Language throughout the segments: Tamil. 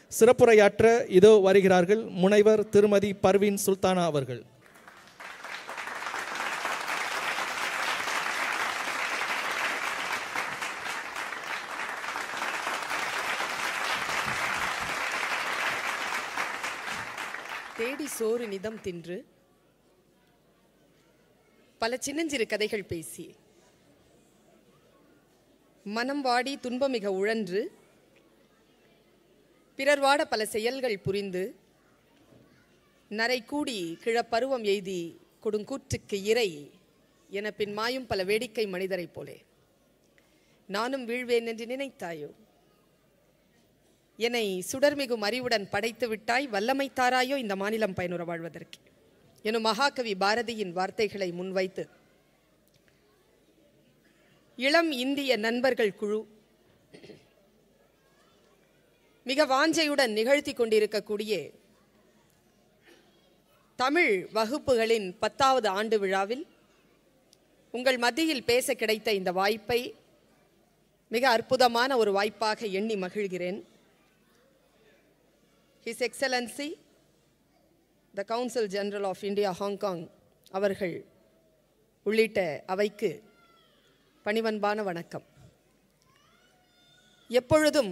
சிறப்புரையாற்ற இதோ வருகிறார்கள் முனைவர் திருமதி பர்வீன் சுல்தானா அவர்கள் தேடி சோறு நிதம் தின்று பல சின்னஞ்சிறு கதைகள் பேசி மனம் வாடி துன்பமிக உழன்று பிறர் வாட பல செயல்கள் புரிந்து நரை கூடி கிழப்பருவம் எய்தி கொடுங்கூற்றுக்கு இறை என பின் மாயும் பல வேடிக்கை மனிதரைப் போலே நானும் வீழ்வேன் என்று நினைத்தாயோ என்னை சுடர்மிகும் அறிவுடன் படைத்து விட்டாய் வல்லமை தாராயோ இந்த மாநிலம் பயனுற வாழ்வதற்கு எனும் மகாகவி பாரதியின் வார்த்தைகளை முன்வைத்து இளம் இந்திய நண்பர்கள் குழு மிக வாஞ்சையுடன் நிகழ்த்தி கொண்டிருக்கக்கூடிய தமிழ் வகுப்புகளின் பத்தாவது ஆண்டு விழாவில் உங்கள் மத்தியில் பேச கிடைத்த இந்த வாய்ப்பை மிக அற்புதமான ஒரு வாய்ப்பாக எண்ணி மகிழ்கிறேன் His Excellency, the Council General of India, Hong Kong அவர்கள் உள்ளிட்ட அவைக்கு பணிவன்பான வணக்கம் எப்பொழுதும்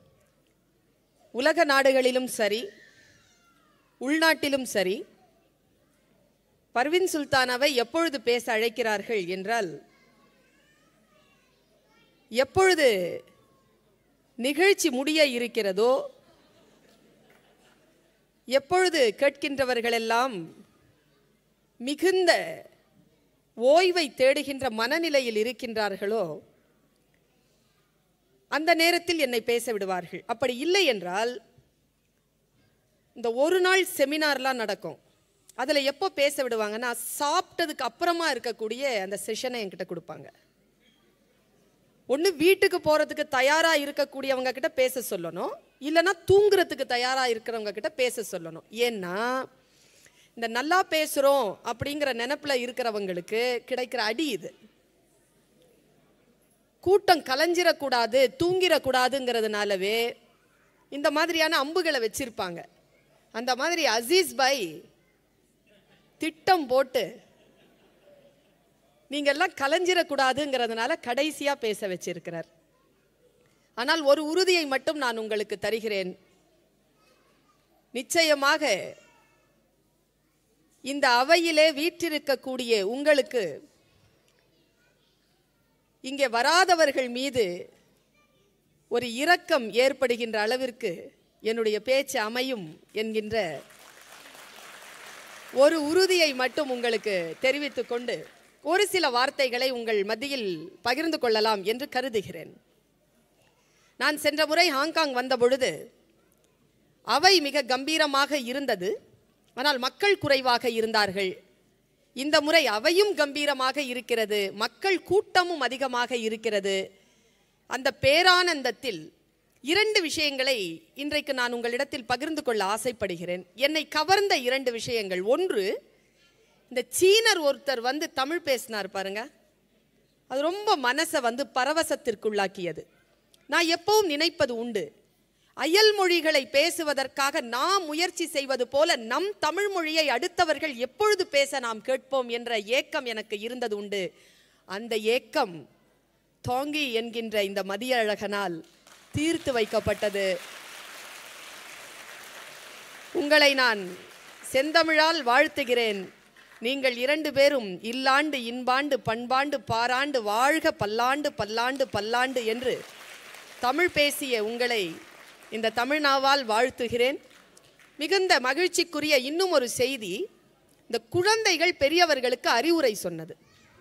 உலக நாடுகளிலும் சரி உள்நாட்டிலும் சரி பர்வின் சுல்தானாவை எப்பொழுது பேச அழைக்கிறார்கள் என்றால் எப்பொழுது நிகழ்ச்சி முடிய இருக்கிறதோ எப்பொழுது கேட்கின்றவர்களெல்லாம் மிகுந்த ஓய்வை தேடுகின்ற மனநிலையில் இருக்கின்றார்களோ அந்த நேரத்தில் என்னை பேச விடுவார்கள் அப்படி இல்லை என்றால் இந்த ஒரு நாள் செமினார்லாம் நடக்கும் அதில் எப்போ பேச விடுவாங்கன்னா சாப்பிட்டதுக்கு அப்புறமா இருக்கக்கூடிய அந்த செஷனை என்கிட்ட கொடுப்பாங்க ஒன்று வீட்டுக்கு போகிறதுக்கு தயாராக இருக்கக்கூடியவங்க கிட்ட பேச சொல்லணும் இல்லைன்னா தூங்குறதுக்கு தயாராக இருக்கிறவங்க கிட்ட பேச சொல்லணும் ஏன்னா இந்த நல்லா பேசுகிறோம் அப்படிங்கிற நினப்பில் இருக்கிறவங்களுக்கு கிடைக்கிற அடி இது கூட்டம் கலைஞ்சிடக்கூடாது தூங்கிடக்கூடாதுங்கிறதுனாலவே இந்த மாதிரியான அம்புகளை வச்சிருப்பாங்க அந்த மாதிரி அசீஸ் பாய் திட்டம் போட்டு நீங்க எல்லாம் கலைஞ்சிடக்கூடாதுங்கிறதுனால கடைசியா பேச வச்சிருக்கிறார் ஆனால் ஒரு உறுதியை மட்டும் நான் உங்களுக்கு தருகிறேன் நிச்சயமாக இந்த அவையிலே வீற்றிருக்கக்கூடிய உங்களுக்கு இங்கே வராதவர்கள் மீது ஒரு இரக்கம் ஏற்படுகின்ற அளவிற்கு என்னுடைய பேச்சு அமையும் என்கின்ற ஒரு உறுதியை மட்டும் உங்களுக்கு தெரிவித்துக் கொண்டு ஒரு சில வார்த்தைகளை உங்கள் மத்தியில் பகிர்ந்து கொள்ளலாம் என்று கருதுகிறேன் நான் சென்ற முறை ஹாங்காங் வந்த பொழுது அவை மிக கம்பீரமாக இருந்தது ஆனால் மக்கள் குறைவாக இருந்தார்கள் இந்த முறை அவையும் கம்பீரமாக இருக்கிறது மக்கள் கூட்டமும் அதிகமாக இருக்கிறது அந்த பேரானந்தத்தில் இரண்டு விஷயங்களை இன்றைக்கு நான் உங்களிடத்தில் பகிர்ந்து கொள்ள ஆசைப்படுகிறேன் என்னை கவர்ந்த இரண்டு விஷயங்கள் ஒன்று இந்த சீனர் ஒருத்தர் வந்து தமிழ் பேசினார் பாருங்க அது ரொம்ப மனசை வந்து பரவசத்திற்குள்ளாக்கியது நான் எப்பவும் நினைப்பது உண்டு அயல் மொழிகளை பேசுவதற்காக நாம் முயற்சி செய்வது போல நம் தமிழ் மொழியை அடுத்தவர்கள் எப்பொழுது பேச நாம் கேட்போம் என்ற ஏக்கம் எனக்கு இருந்தது உண்டு அந்த ஏக்கம் தாங்கி என்கின்ற இந்த மதிய அழகனால் தீர்த்து வைக்கப்பட்டது உங்களை நான் செந்தமிழால் வாழ்த்துகிறேன் நீங்கள் இரண்டு பேரும் இல்லாண்டு இன்பாண்டு பண்பாண்டு பாராண்டு வாழ்க பல்லாண்டு பல்லாண்டு பல்லாண்டு என்று தமிழ் பேசிய உங்களை இந்த தமிழ்நாவால் வாழ்த்துகிறேன் மிகுந்த மகிழ்ச்சிக்குரிய இன்னும் ஒரு செய்தி இந்த குழந்தைகள் பெரியவர்களுக்கு அறிவுரை சொன்னது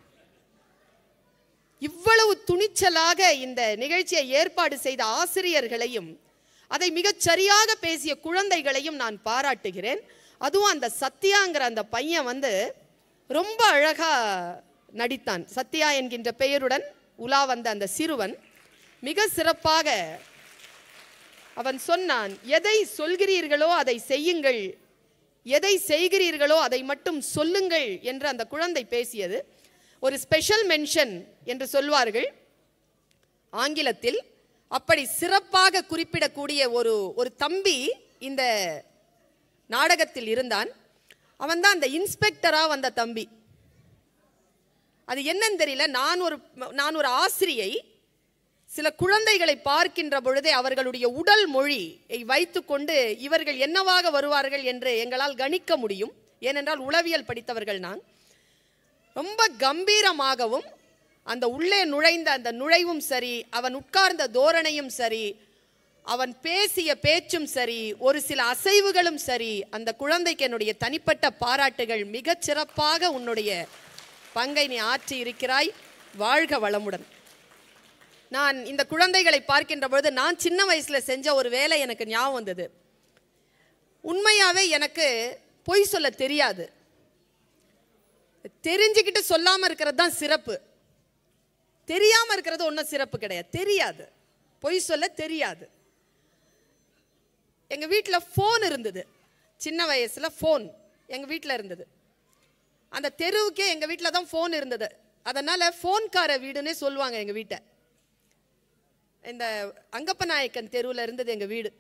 இவ்வளவு துணிச்சலாக இந்த நிகழ்ச்சியை ஏற்பாடு செய்த ஆசிரியர்களையும் அதை மிகச் சரியாக பேசிய குழந்தைகளையும் நான் பாராட்டுகிறேன் அதுவும் அந்த சத்யாங்கிற அந்த பையன் வந்து ரொம்ப அழகா நடித்தான் சத்யா என்கின்ற பெயருடன் உலா வந்த அந்த சிறுவன் மிக சிறப்பாக அவன் சொன்னான் எதை சொல்கிறீர்களோ அதை செய்யுங்கள் எதை செய்கிறீர்களோ அதை மட்டும் சொல்லுங்கள் என்று அந்த குழந்தை பேசியது ஒரு ஸ்பெஷல் மென்ஷன் என்று சொல்வார்கள் ஆங்கிலத்தில் அப்படி சிறப்பாக குறிப்பிடக்கூடிய ஒரு ஒரு தம்பி இந்த நாடகத்தில் இருந்தான் அவன் தான் அந்த இன்ஸ்பெக்டரா வந்த தம்பி அது என்னன்னு தெரியல நான் ஒரு நான் ஒரு ஆசிரியை சில குழந்தைகளை பார்க்கின்ற பொழுதே அவர்களுடைய உடல் மொழியை வைத்துக்கொண்டு இவர்கள் என்னவாக வருவார்கள் என்று எங்களால் கணிக்க முடியும் ஏனென்றால் உளவியல் படித்தவர்கள் நான் ரொம்ப கம்பீரமாகவும் அந்த உள்ளே நுழைந்த அந்த நுழைவும் சரி அவன் உட்கார்ந்த தோரணையும் சரி அவன் பேசிய பேச்சும் சரி ஒரு சில அசைவுகளும் சரி அந்த குழந்தைக்கு என்னுடைய தனிப்பட்ட பாராட்டுகள் மிகச் சிறப்பாக உன்னுடைய பங்கை நீ ஆற்றி இருக்கிறாய் வாழ்க வளமுடன் நான் இந்த குழந்தைகளை பார்க்கின்ற பொழுது நான் சின்ன வயசுல செஞ்ச ஒரு வேலை எனக்கு ஞாபகம் வந்தது உண்மையாவே எனக்கு பொய் சொல்ல தெரியாது தெரிஞ்சுக்கிட்டு சொல்லாம இருக்கிறது தான் சிறப்பு தெரியாம இருக்கிறது ஒன்றும் சிறப்பு கிடையாது தெரியாது பொய் சொல்ல தெரியாது எங்க வீட்டில் ஃபோன் இருந்தது சின்ன வயசுல ஃபோன் எங்க வீட்டில் இருந்தது அந்த தெருவுக்கே எங்க வீட்டில் தான் ஃபோன் இருந்தது அதனால ஃபோன்கார வீடுன்னே சொல்லுவாங்க எங்க வீட்டை இந்த அங்கப்ப நாயக்கன் தெருவில் இருந்தது எங்க வீடு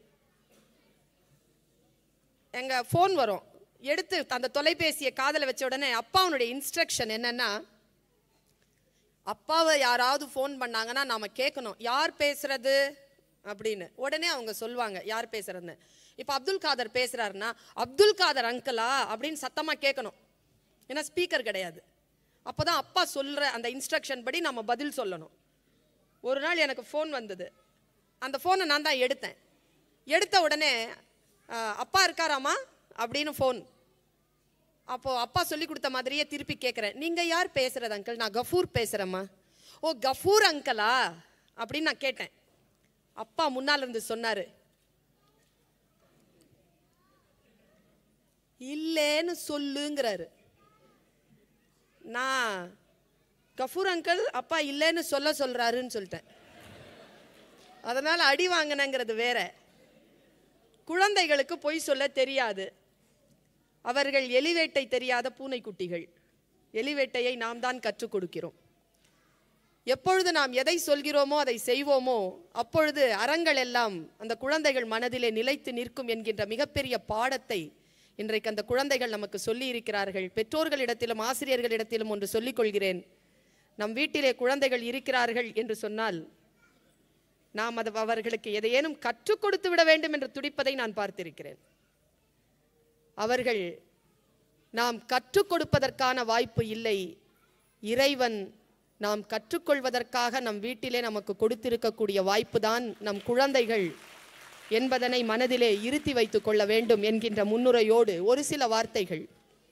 எங்க ஃபோன் வரும் எடுத்து அந்த தொலைபேசியை காதல வச்ச உடனே அப்பாவுடைய இன்ஸ்ட்ரக்ஷன் என்னன்னா அப்பாவை யாராவது ஃபோன் பண்ணாங்கன்னா நாம கேட்கணும் யார் பேசுறது அப்படின்னு உடனே அவங்க சொல்லுவாங்க யார் பேசுறதுன்னு இப்போ அப்துல் காதர் பேசுறாருன்னா அப்துல் காதர் அங்கிளா அப்படின்னு சத்தமா கேட்கணும் ஏன்னா ஸ்பீக்கர் கிடையாது அப்போதான் அப்பா சொல்ற அந்த இன்ஸ்ட்ரக்ஷன் படி நம்ம பதில் சொல்லணும் ஒரு நாள் எனக்கு ஃபோன் வந்தது அந்த ஃபோனை நான் தான் எடுத்தேன் எடுத்த உடனே அஹ், அப்பா இருக்காராமா அப்படின்னு ஃபோன் அப்போ அப்பா சொல்லி கொடுத்த மாதிரியே திருப்பி கேட்குறேன் நீங்க யார் பேசுறது அங்கிள் நான் கஃபூர் பேசுறேம்மா ஓ கஃபூர் அங்கிளா அப்படின்னு நான் கேட்டேன் அப்பா முன்னால இருந்து சொன்னாரு இல்லேன்னு சொல்லுங்கிறாரு நான் கஃபூர் அங்கிள் அப்பா இல்லைன்னு சொல்ல சொல்றாருன்னு சொல்லிட்டேன் அதனால அடி வாங்கினங்கிறது வேற குழந்தைகளுக்கு பொய் சொல்ல தெரியாது அவர்கள் எலிவேட்டை தெரியாத பூனைக்குட்டிகள் எலிவேட்டையை நாம் தான் கற்றுக் கொடுக்கிறோம் எப்பொழுது நாம் எதை சொல்கிறோமோ அதை செய்வோமோ அப்பொழுது அறங்கள் எல்லாம் அந்த குழந்தைகள் மனதிலே நிலைத்து நிற்கும் என்கின்ற மிகப்பெரிய பாடத்தை இன்றைக்கு அந்த குழந்தைகள் நமக்கு சொல்லி இருக்கிறார்கள் பெற்றோர்களிடத்திலும் ஆசிரியர்களிடத்திலும் ஒன்று சொல்லிக் கொள்கிறேன் நம் வீட்டிலே குழந்தைகள் இருக்கிறார்கள் என்று சொன்னால் நாம் அது அவர்களுக்கு எதையேனும் கற்றுக் கொடுத்து விட வேண்டும் என்று துடிப்பதை நான் பார்த்திருக்கிறேன் அவர்கள் நாம் கற்றுக் கொடுப்பதற்கான வாய்ப்பு இல்லை இறைவன் நாம் கற்றுக்கொள்வதற்காக நம் வீட்டிலே நமக்கு கொடுத்திருக்கக்கூடிய வாய்ப்பு தான் நம் குழந்தைகள் என்பதனை மனதிலே இருத்தி வைத்துக் கொள்ள வேண்டும் என்கின்ற முன்னுரையோடு ஒரு சில வார்த்தைகள்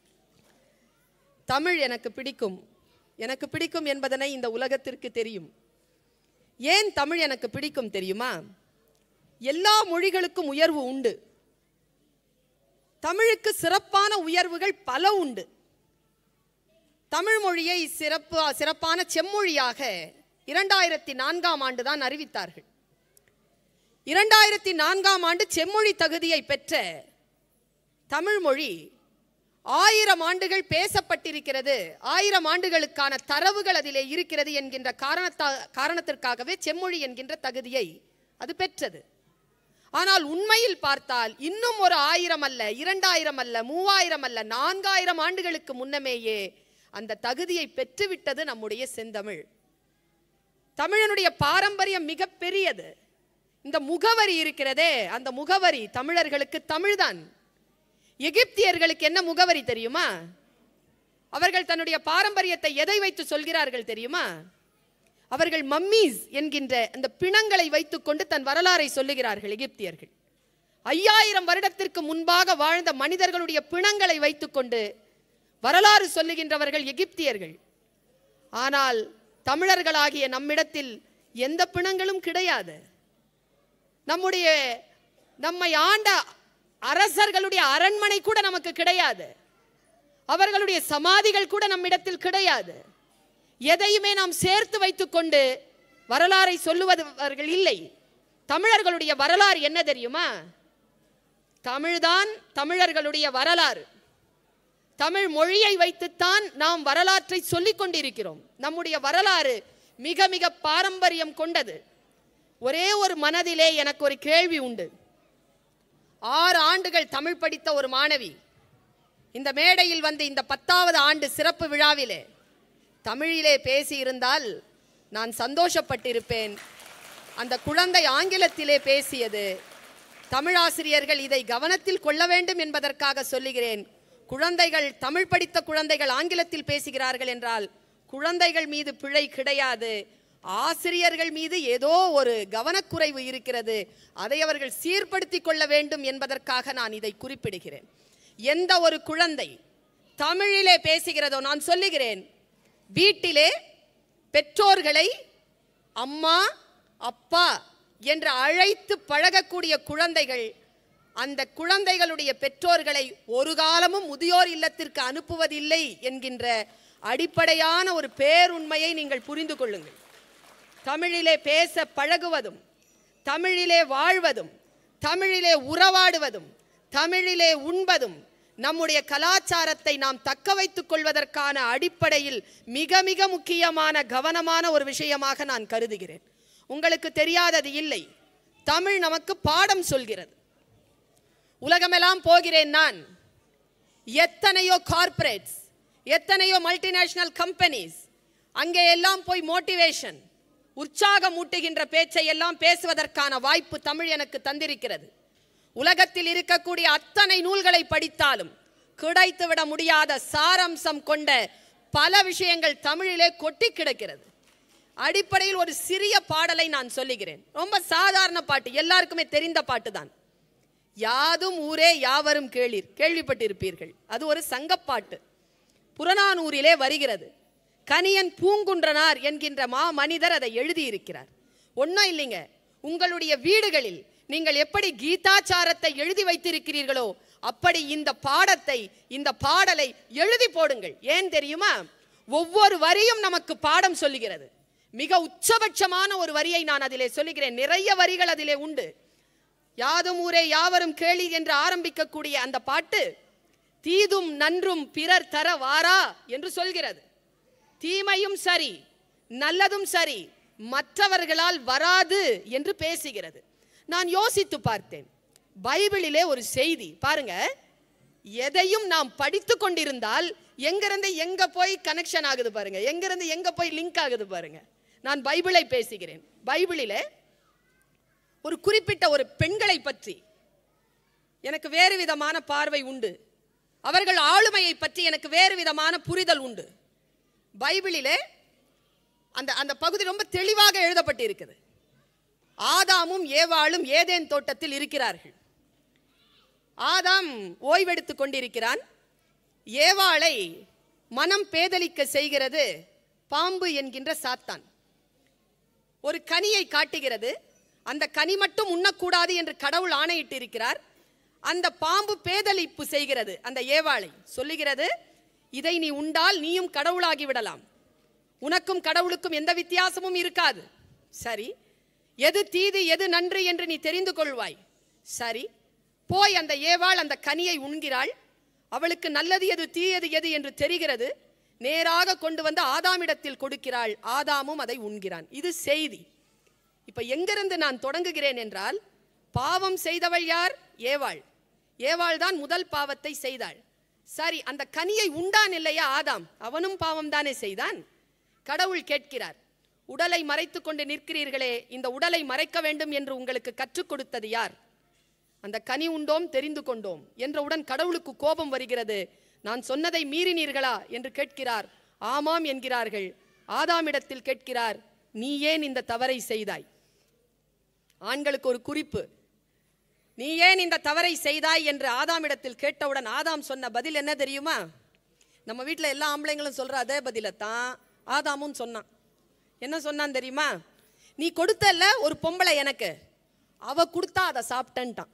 தமிழ் எனக்கு பிடிக்கும் எனக்கு பிடிக்கும் என்பதனை இந்த உலகத்திற்கு தெரியும் ஏன் தமிழ் எனக்கு பிடிக்கும் தெரியுமா எல்லா மொழிகளுக்கும் உயர்வு உண்டு தமிழுக்கு சிறப்பான உயர்வுகள் பல உண்டு தமிழ் மொழியை சிறப்பு சிறப்பான செம்மொழியாக இரண்டாயிரத்தி நான்காம் ஆண்டு தான் அறிவித்தார்கள் இரண்டாயிரத்தி நான்காம் ஆண்டு செம்மொழி தகுதியை பெற்ற தமிழ் மொழி ஆயிரம் ஆண்டுகள் பேசப்பட்டிருக்கிறது ஆயிரம் ஆண்டுகளுக்கான தரவுகள் அதிலே இருக்கிறது என்கின்ற காரணத்தா காரணத்திற்காகவே செம்மொழி என்கின்ற தகுதியை அது பெற்றது ஆனால் உண்மையில் பார்த்தால் இன்னும் ஒரு ஆயிரம் அல்ல இரண்டாயிரம் அல்ல மூவாயிரம் அல்ல நான்காயிரம் ஆண்டுகளுக்கு முன்னமேயே அந்த தகுதியை பெற்றுவிட்டது நம்முடைய செந்தமிழ் தமிழனுடைய பாரம்பரியம் மிக பெரியது இந்த முகவரி இருக்கிறதே அந்த முகவரி தமிழர்களுக்கு தமிழ்தான் எகிப்தியர்களுக்கு என்ன முகவரி தெரியுமா அவர்கள் தன்னுடைய பாரம்பரியத்தை எதை வைத்து சொல்கிறார்கள் தெரியுமா அவர்கள் மம்மீஸ் என்கின்ற அந்த பிணங்களை வைத்துக்கொண்டு தன் வரலாறை சொல்லுகிறார்கள் எகிப்தியர்கள் ஐயாயிரம் வருடத்திற்கு முன்பாக வாழ்ந்த மனிதர்களுடைய பிணங்களை வைத்துக்கொண்டு வரலாறு சொல்லுகின்றவர்கள் எகிப்தியர்கள் ஆனால் தமிழர்களாகிய நம்மிடத்தில் எந்த பிணங்களும் கிடையாது நம்முடைய நம்மை ஆண்ட அரசர்களுடைய அரண்மனை கூட நமக்கு கிடையாது அவர்களுடைய சமாதிகள் கூட நம்மிடத்தில் கிடையாது எதையுமே நாம் சேர்த்து வைத்துக்கொண்டு வரலாறை சொல்லுவதவர்கள் இல்லை தமிழர்களுடைய வரலாறு என்ன தெரியுமா தமிழ்தான் தமிழர்களுடைய வரலாறு தமிழ் மொழியை வைத்துத்தான் நாம் வரலாற்றை சொல்லிக் கொண்டிருக்கிறோம் நம்முடைய வரலாறு மிக மிக பாரம்பரியம் கொண்டது ஒரே ஒரு மனதிலே எனக்கு ஒரு கேள்வி உண்டு ஆறு ஆண்டுகள் தமிழ் படித்த ஒரு மாணவி இந்த மேடையில் வந்து இந்த பத்தாவது ஆண்டு சிறப்பு விழாவிலே தமிழிலே பேசியிருந்தால் நான் சந்தோஷப்பட்டிருப்பேன் அந்த குழந்தை ஆங்கிலத்திலே பேசியது தமிழாசிரியர்கள் இதை கவனத்தில் கொள்ள வேண்டும் என்பதற்காக சொல்லுகிறேன் குழந்தைகள் தமிழ் படித்த குழந்தைகள் ஆங்கிலத்தில் பேசுகிறார்கள் என்றால் குழந்தைகள் மீது பிழை கிடையாது ஆசிரியர்கள் மீது ஏதோ ஒரு கவனக்குறைவு இருக்கிறது அதை அவர்கள் சீர்படுத்திக் கொள்ள வேண்டும் என்பதற்காக நான் இதை குறிப்பிடுகிறேன் எந்த ஒரு குழந்தை தமிழிலே பேசுகிறதோ நான் சொல்லுகிறேன் வீட்டிலே பெற்றோர்களை அம்மா அப்பா என்று அழைத்து பழகக்கூடிய குழந்தைகள் அந்த குழந்தைகளுடைய பெற்றோர்களை ஒரு காலமும் முதியோர் இல்லத்திற்கு அனுப்புவதில்லை என்கின்ற அடிப்படையான ஒரு பேருண்மையை நீங்கள் புரிந்து கொள்ளுங்கள் தமிழிலே பேச பழகுவதும் தமிழிலே வாழ்வதும் தமிழிலே உறவாடுவதும் தமிழிலே உண்பதும் நம்முடைய கலாச்சாரத்தை நாம் தக்க வைத்துக் கொள்வதற்கான அடிப்படையில் மிக மிக முக்கியமான கவனமான ஒரு விஷயமாக நான் கருதுகிறேன் உங்களுக்கு தெரியாதது இல்லை தமிழ் நமக்கு பாடம் சொல்கிறது உலகமெல்லாம் போகிறேன் நான் எத்தனையோ கார்ப்பரேட்ஸ் எத்தனையோ மல்டிநேஷனல் கம்பெனிஸ் அங்கே எல்லாம் போய் மோட்டிவேஷன் உற்சாகம் ஊட்டுகின்ற பேச்சை எல்லாம் பேசுவதற்கான வாய்ப்பு தமிழ் எனக்கு தந்திருக்கிறது உலகத்தில் இருக்கக்கூடிய அத்தனை நூல்களை படித்தாலும் கிடைத்துவிட முடியாத சாரம்சம் கொண்ட பல விஷயங்கள் தமிழிலே கொட்டி கிடக்கிறது அடிப்படையில் ஒரு சிறிய பாடலை நான் சொல்லுகிறேன் ரொம்ப சாதாரண பாட்டு எல்லாருக்குமே தெரிந்த பாட்டு தான் யாதும் ஊரே யாவரும் கேளீர் கேள்விப்பட்டிருப்பீர்கள் அது ஒரு சங்கப்பாட்டு புறநானூரிலே வருகிறது கனியன் பூங்குன்றனார் என்கின்ற மா மனிதர் அதை எழுதியிருக்கிறார் ஒன்றும் இல்லைங்க உங்களுடைய வீடுகளில் நீங்கள் எப்படி கீதாச்சாரத்தை எழுதி வைத்திருக்கிறீர்களோ அப்படி இந்த பாடத்தை இந்த பாடலை எழுதி போடுங்கள் ஏன் தெரியுமா ஒவ்வொரு வரியும் நமக்கு பாடம் சொல்லுகிறது மிக உச்சபட்சமான ஒரு வரியை நான் அதிலே சொல்லுகிறேன் நிறைய வரிகள் அதிலே உண்டு யாதும் ஊரே யாவரும் கேளி என்று ஆரம்பிக்கக்கூடிய அந்த பாட்டு தீதும் நன்றும் பிறர் தர வாரா என்று சொல்கிறது தீமையும் சரி நல்லதும் சரி மற்றவர்களால் வராது என்று பேசுகிறது நான் யோசித்து பார்த்தேன் பைபிளிலே ஒரு செய்தி பாருங்க எதையும் நாம் படித்து கொண்டிருந்தால் எங்கிருந்து எங்க போய் கனெக்ஷன் ஆகுது பாருங்க எங்கிருந்து எங்க போய் லிங்க் ஆகுது பாருங்க நான் பைபிளை பேசுகிறேன் பைபிளிலே ஒரு குறிப்பிட்ட ஒரு பெண்களை பற்றி எனக்கு வேறு விதமான பார்வை உண்டு அவர்கள் ஆளுமையை பற்றி எனக்கு வேறு விதமான புரிதல் உண்டு பைபிளிலே அந்த அந்த பகுதி ரொம்ப தெளிவாக எழுதப்பட்டிருக்குது ஆதாமும் ஏவாளும் ஏதேன் தோட்டத்தில் இருக்கிறார்கள் ஆதாம் ஓய்வெடுத்துக் கொண்டிருக்கிறான் ஏவாளை மனம் பேதலிக்க செய்கிறது பாம்பு என்கின்ற சாத்தான் ஒரு கனியை காட்டுகிறது அந்த கனி மட்டும் உண்ணக்கூடாது என்று கடவுள் ஆணையிட்டு இருக்கிறார் அந்த பாம்பு பேதலிப்பு செய்கிறது அந்த ஏவாளை சொல்லுகிறது இதை நீ உண்டால் நீயும் கடவுளாகி விடலாம் உனக்கும் கடவுளுக்கும் எந்த வித்தியாசமும் இருக்காது சரி எது தீது எது நன்று என்று நீ தெரிந்து கொள்வாய் சரி போய் அந்த ஏவாள் அந்த கனியை உண்கிறாள் அவளுக்கு நல்லது எது தீயது எது என்று தெரிகிறது நேராக கொண்டு வந்து ஆதாமிடத்தில் கொடுக்கிறாள் ஆதாமும் அதை உண்கிறான் இது செய்தி இப்ப எங்கிருந்து நான் தொடங்குகிறேன் என்றால் பாவம் செய்தவள் யார் ஏவாள் ஏவாள் தான் முதல் பாவத்தை செய்தாள் சரி அந்த கனியை உண்டான் இல்லையா ஆதாம் அவனும் பாவம் தானே செய்தான் கடவுள் கேட்கிறார் உடலை மறைத்து கொண்டு நிற்கிறீர்களே இந்த உடலை மறைக்க வேண்டும் என்று உங்களுக்கு கற்றுக் கொடுத்தது யார் அந்த கனி உண்டோம் தெரிந்து கொண்டோம் என்றவுடன் கடவுளுக்கு கோபம் வருகிறது நான் சொன்னதை மீறினீர்களா என்று கேட்கிறார் ஆமாம் என்கிறார்கள் ஆதாமிடத்தில் கேட்கிறார் நீ ஏன் இந்த தவறை செய்தாய் ஆண்களுக்கு ஒரு குறிப்பு நீ ஏன் இந்த தவறை செய்தாய் என்று ஆதாமிடத்தில் கேட்டவுடன் ஆதாம் சொன்ன பதில் என்ன தெரியுமா நம்ம வீட்டில் எல்லா ஆம்பளைங்களும் சொல்ற அதே பதிலை தான் ஆதாமும் சொன்னான் என்ன சொன்னான் தெரியுமா நீ கொடுத்தல்ல ஒரு பொம்பளை எனக்கு அவ கொடுத்தா அதை சாப்பிட்டன்ட்டான்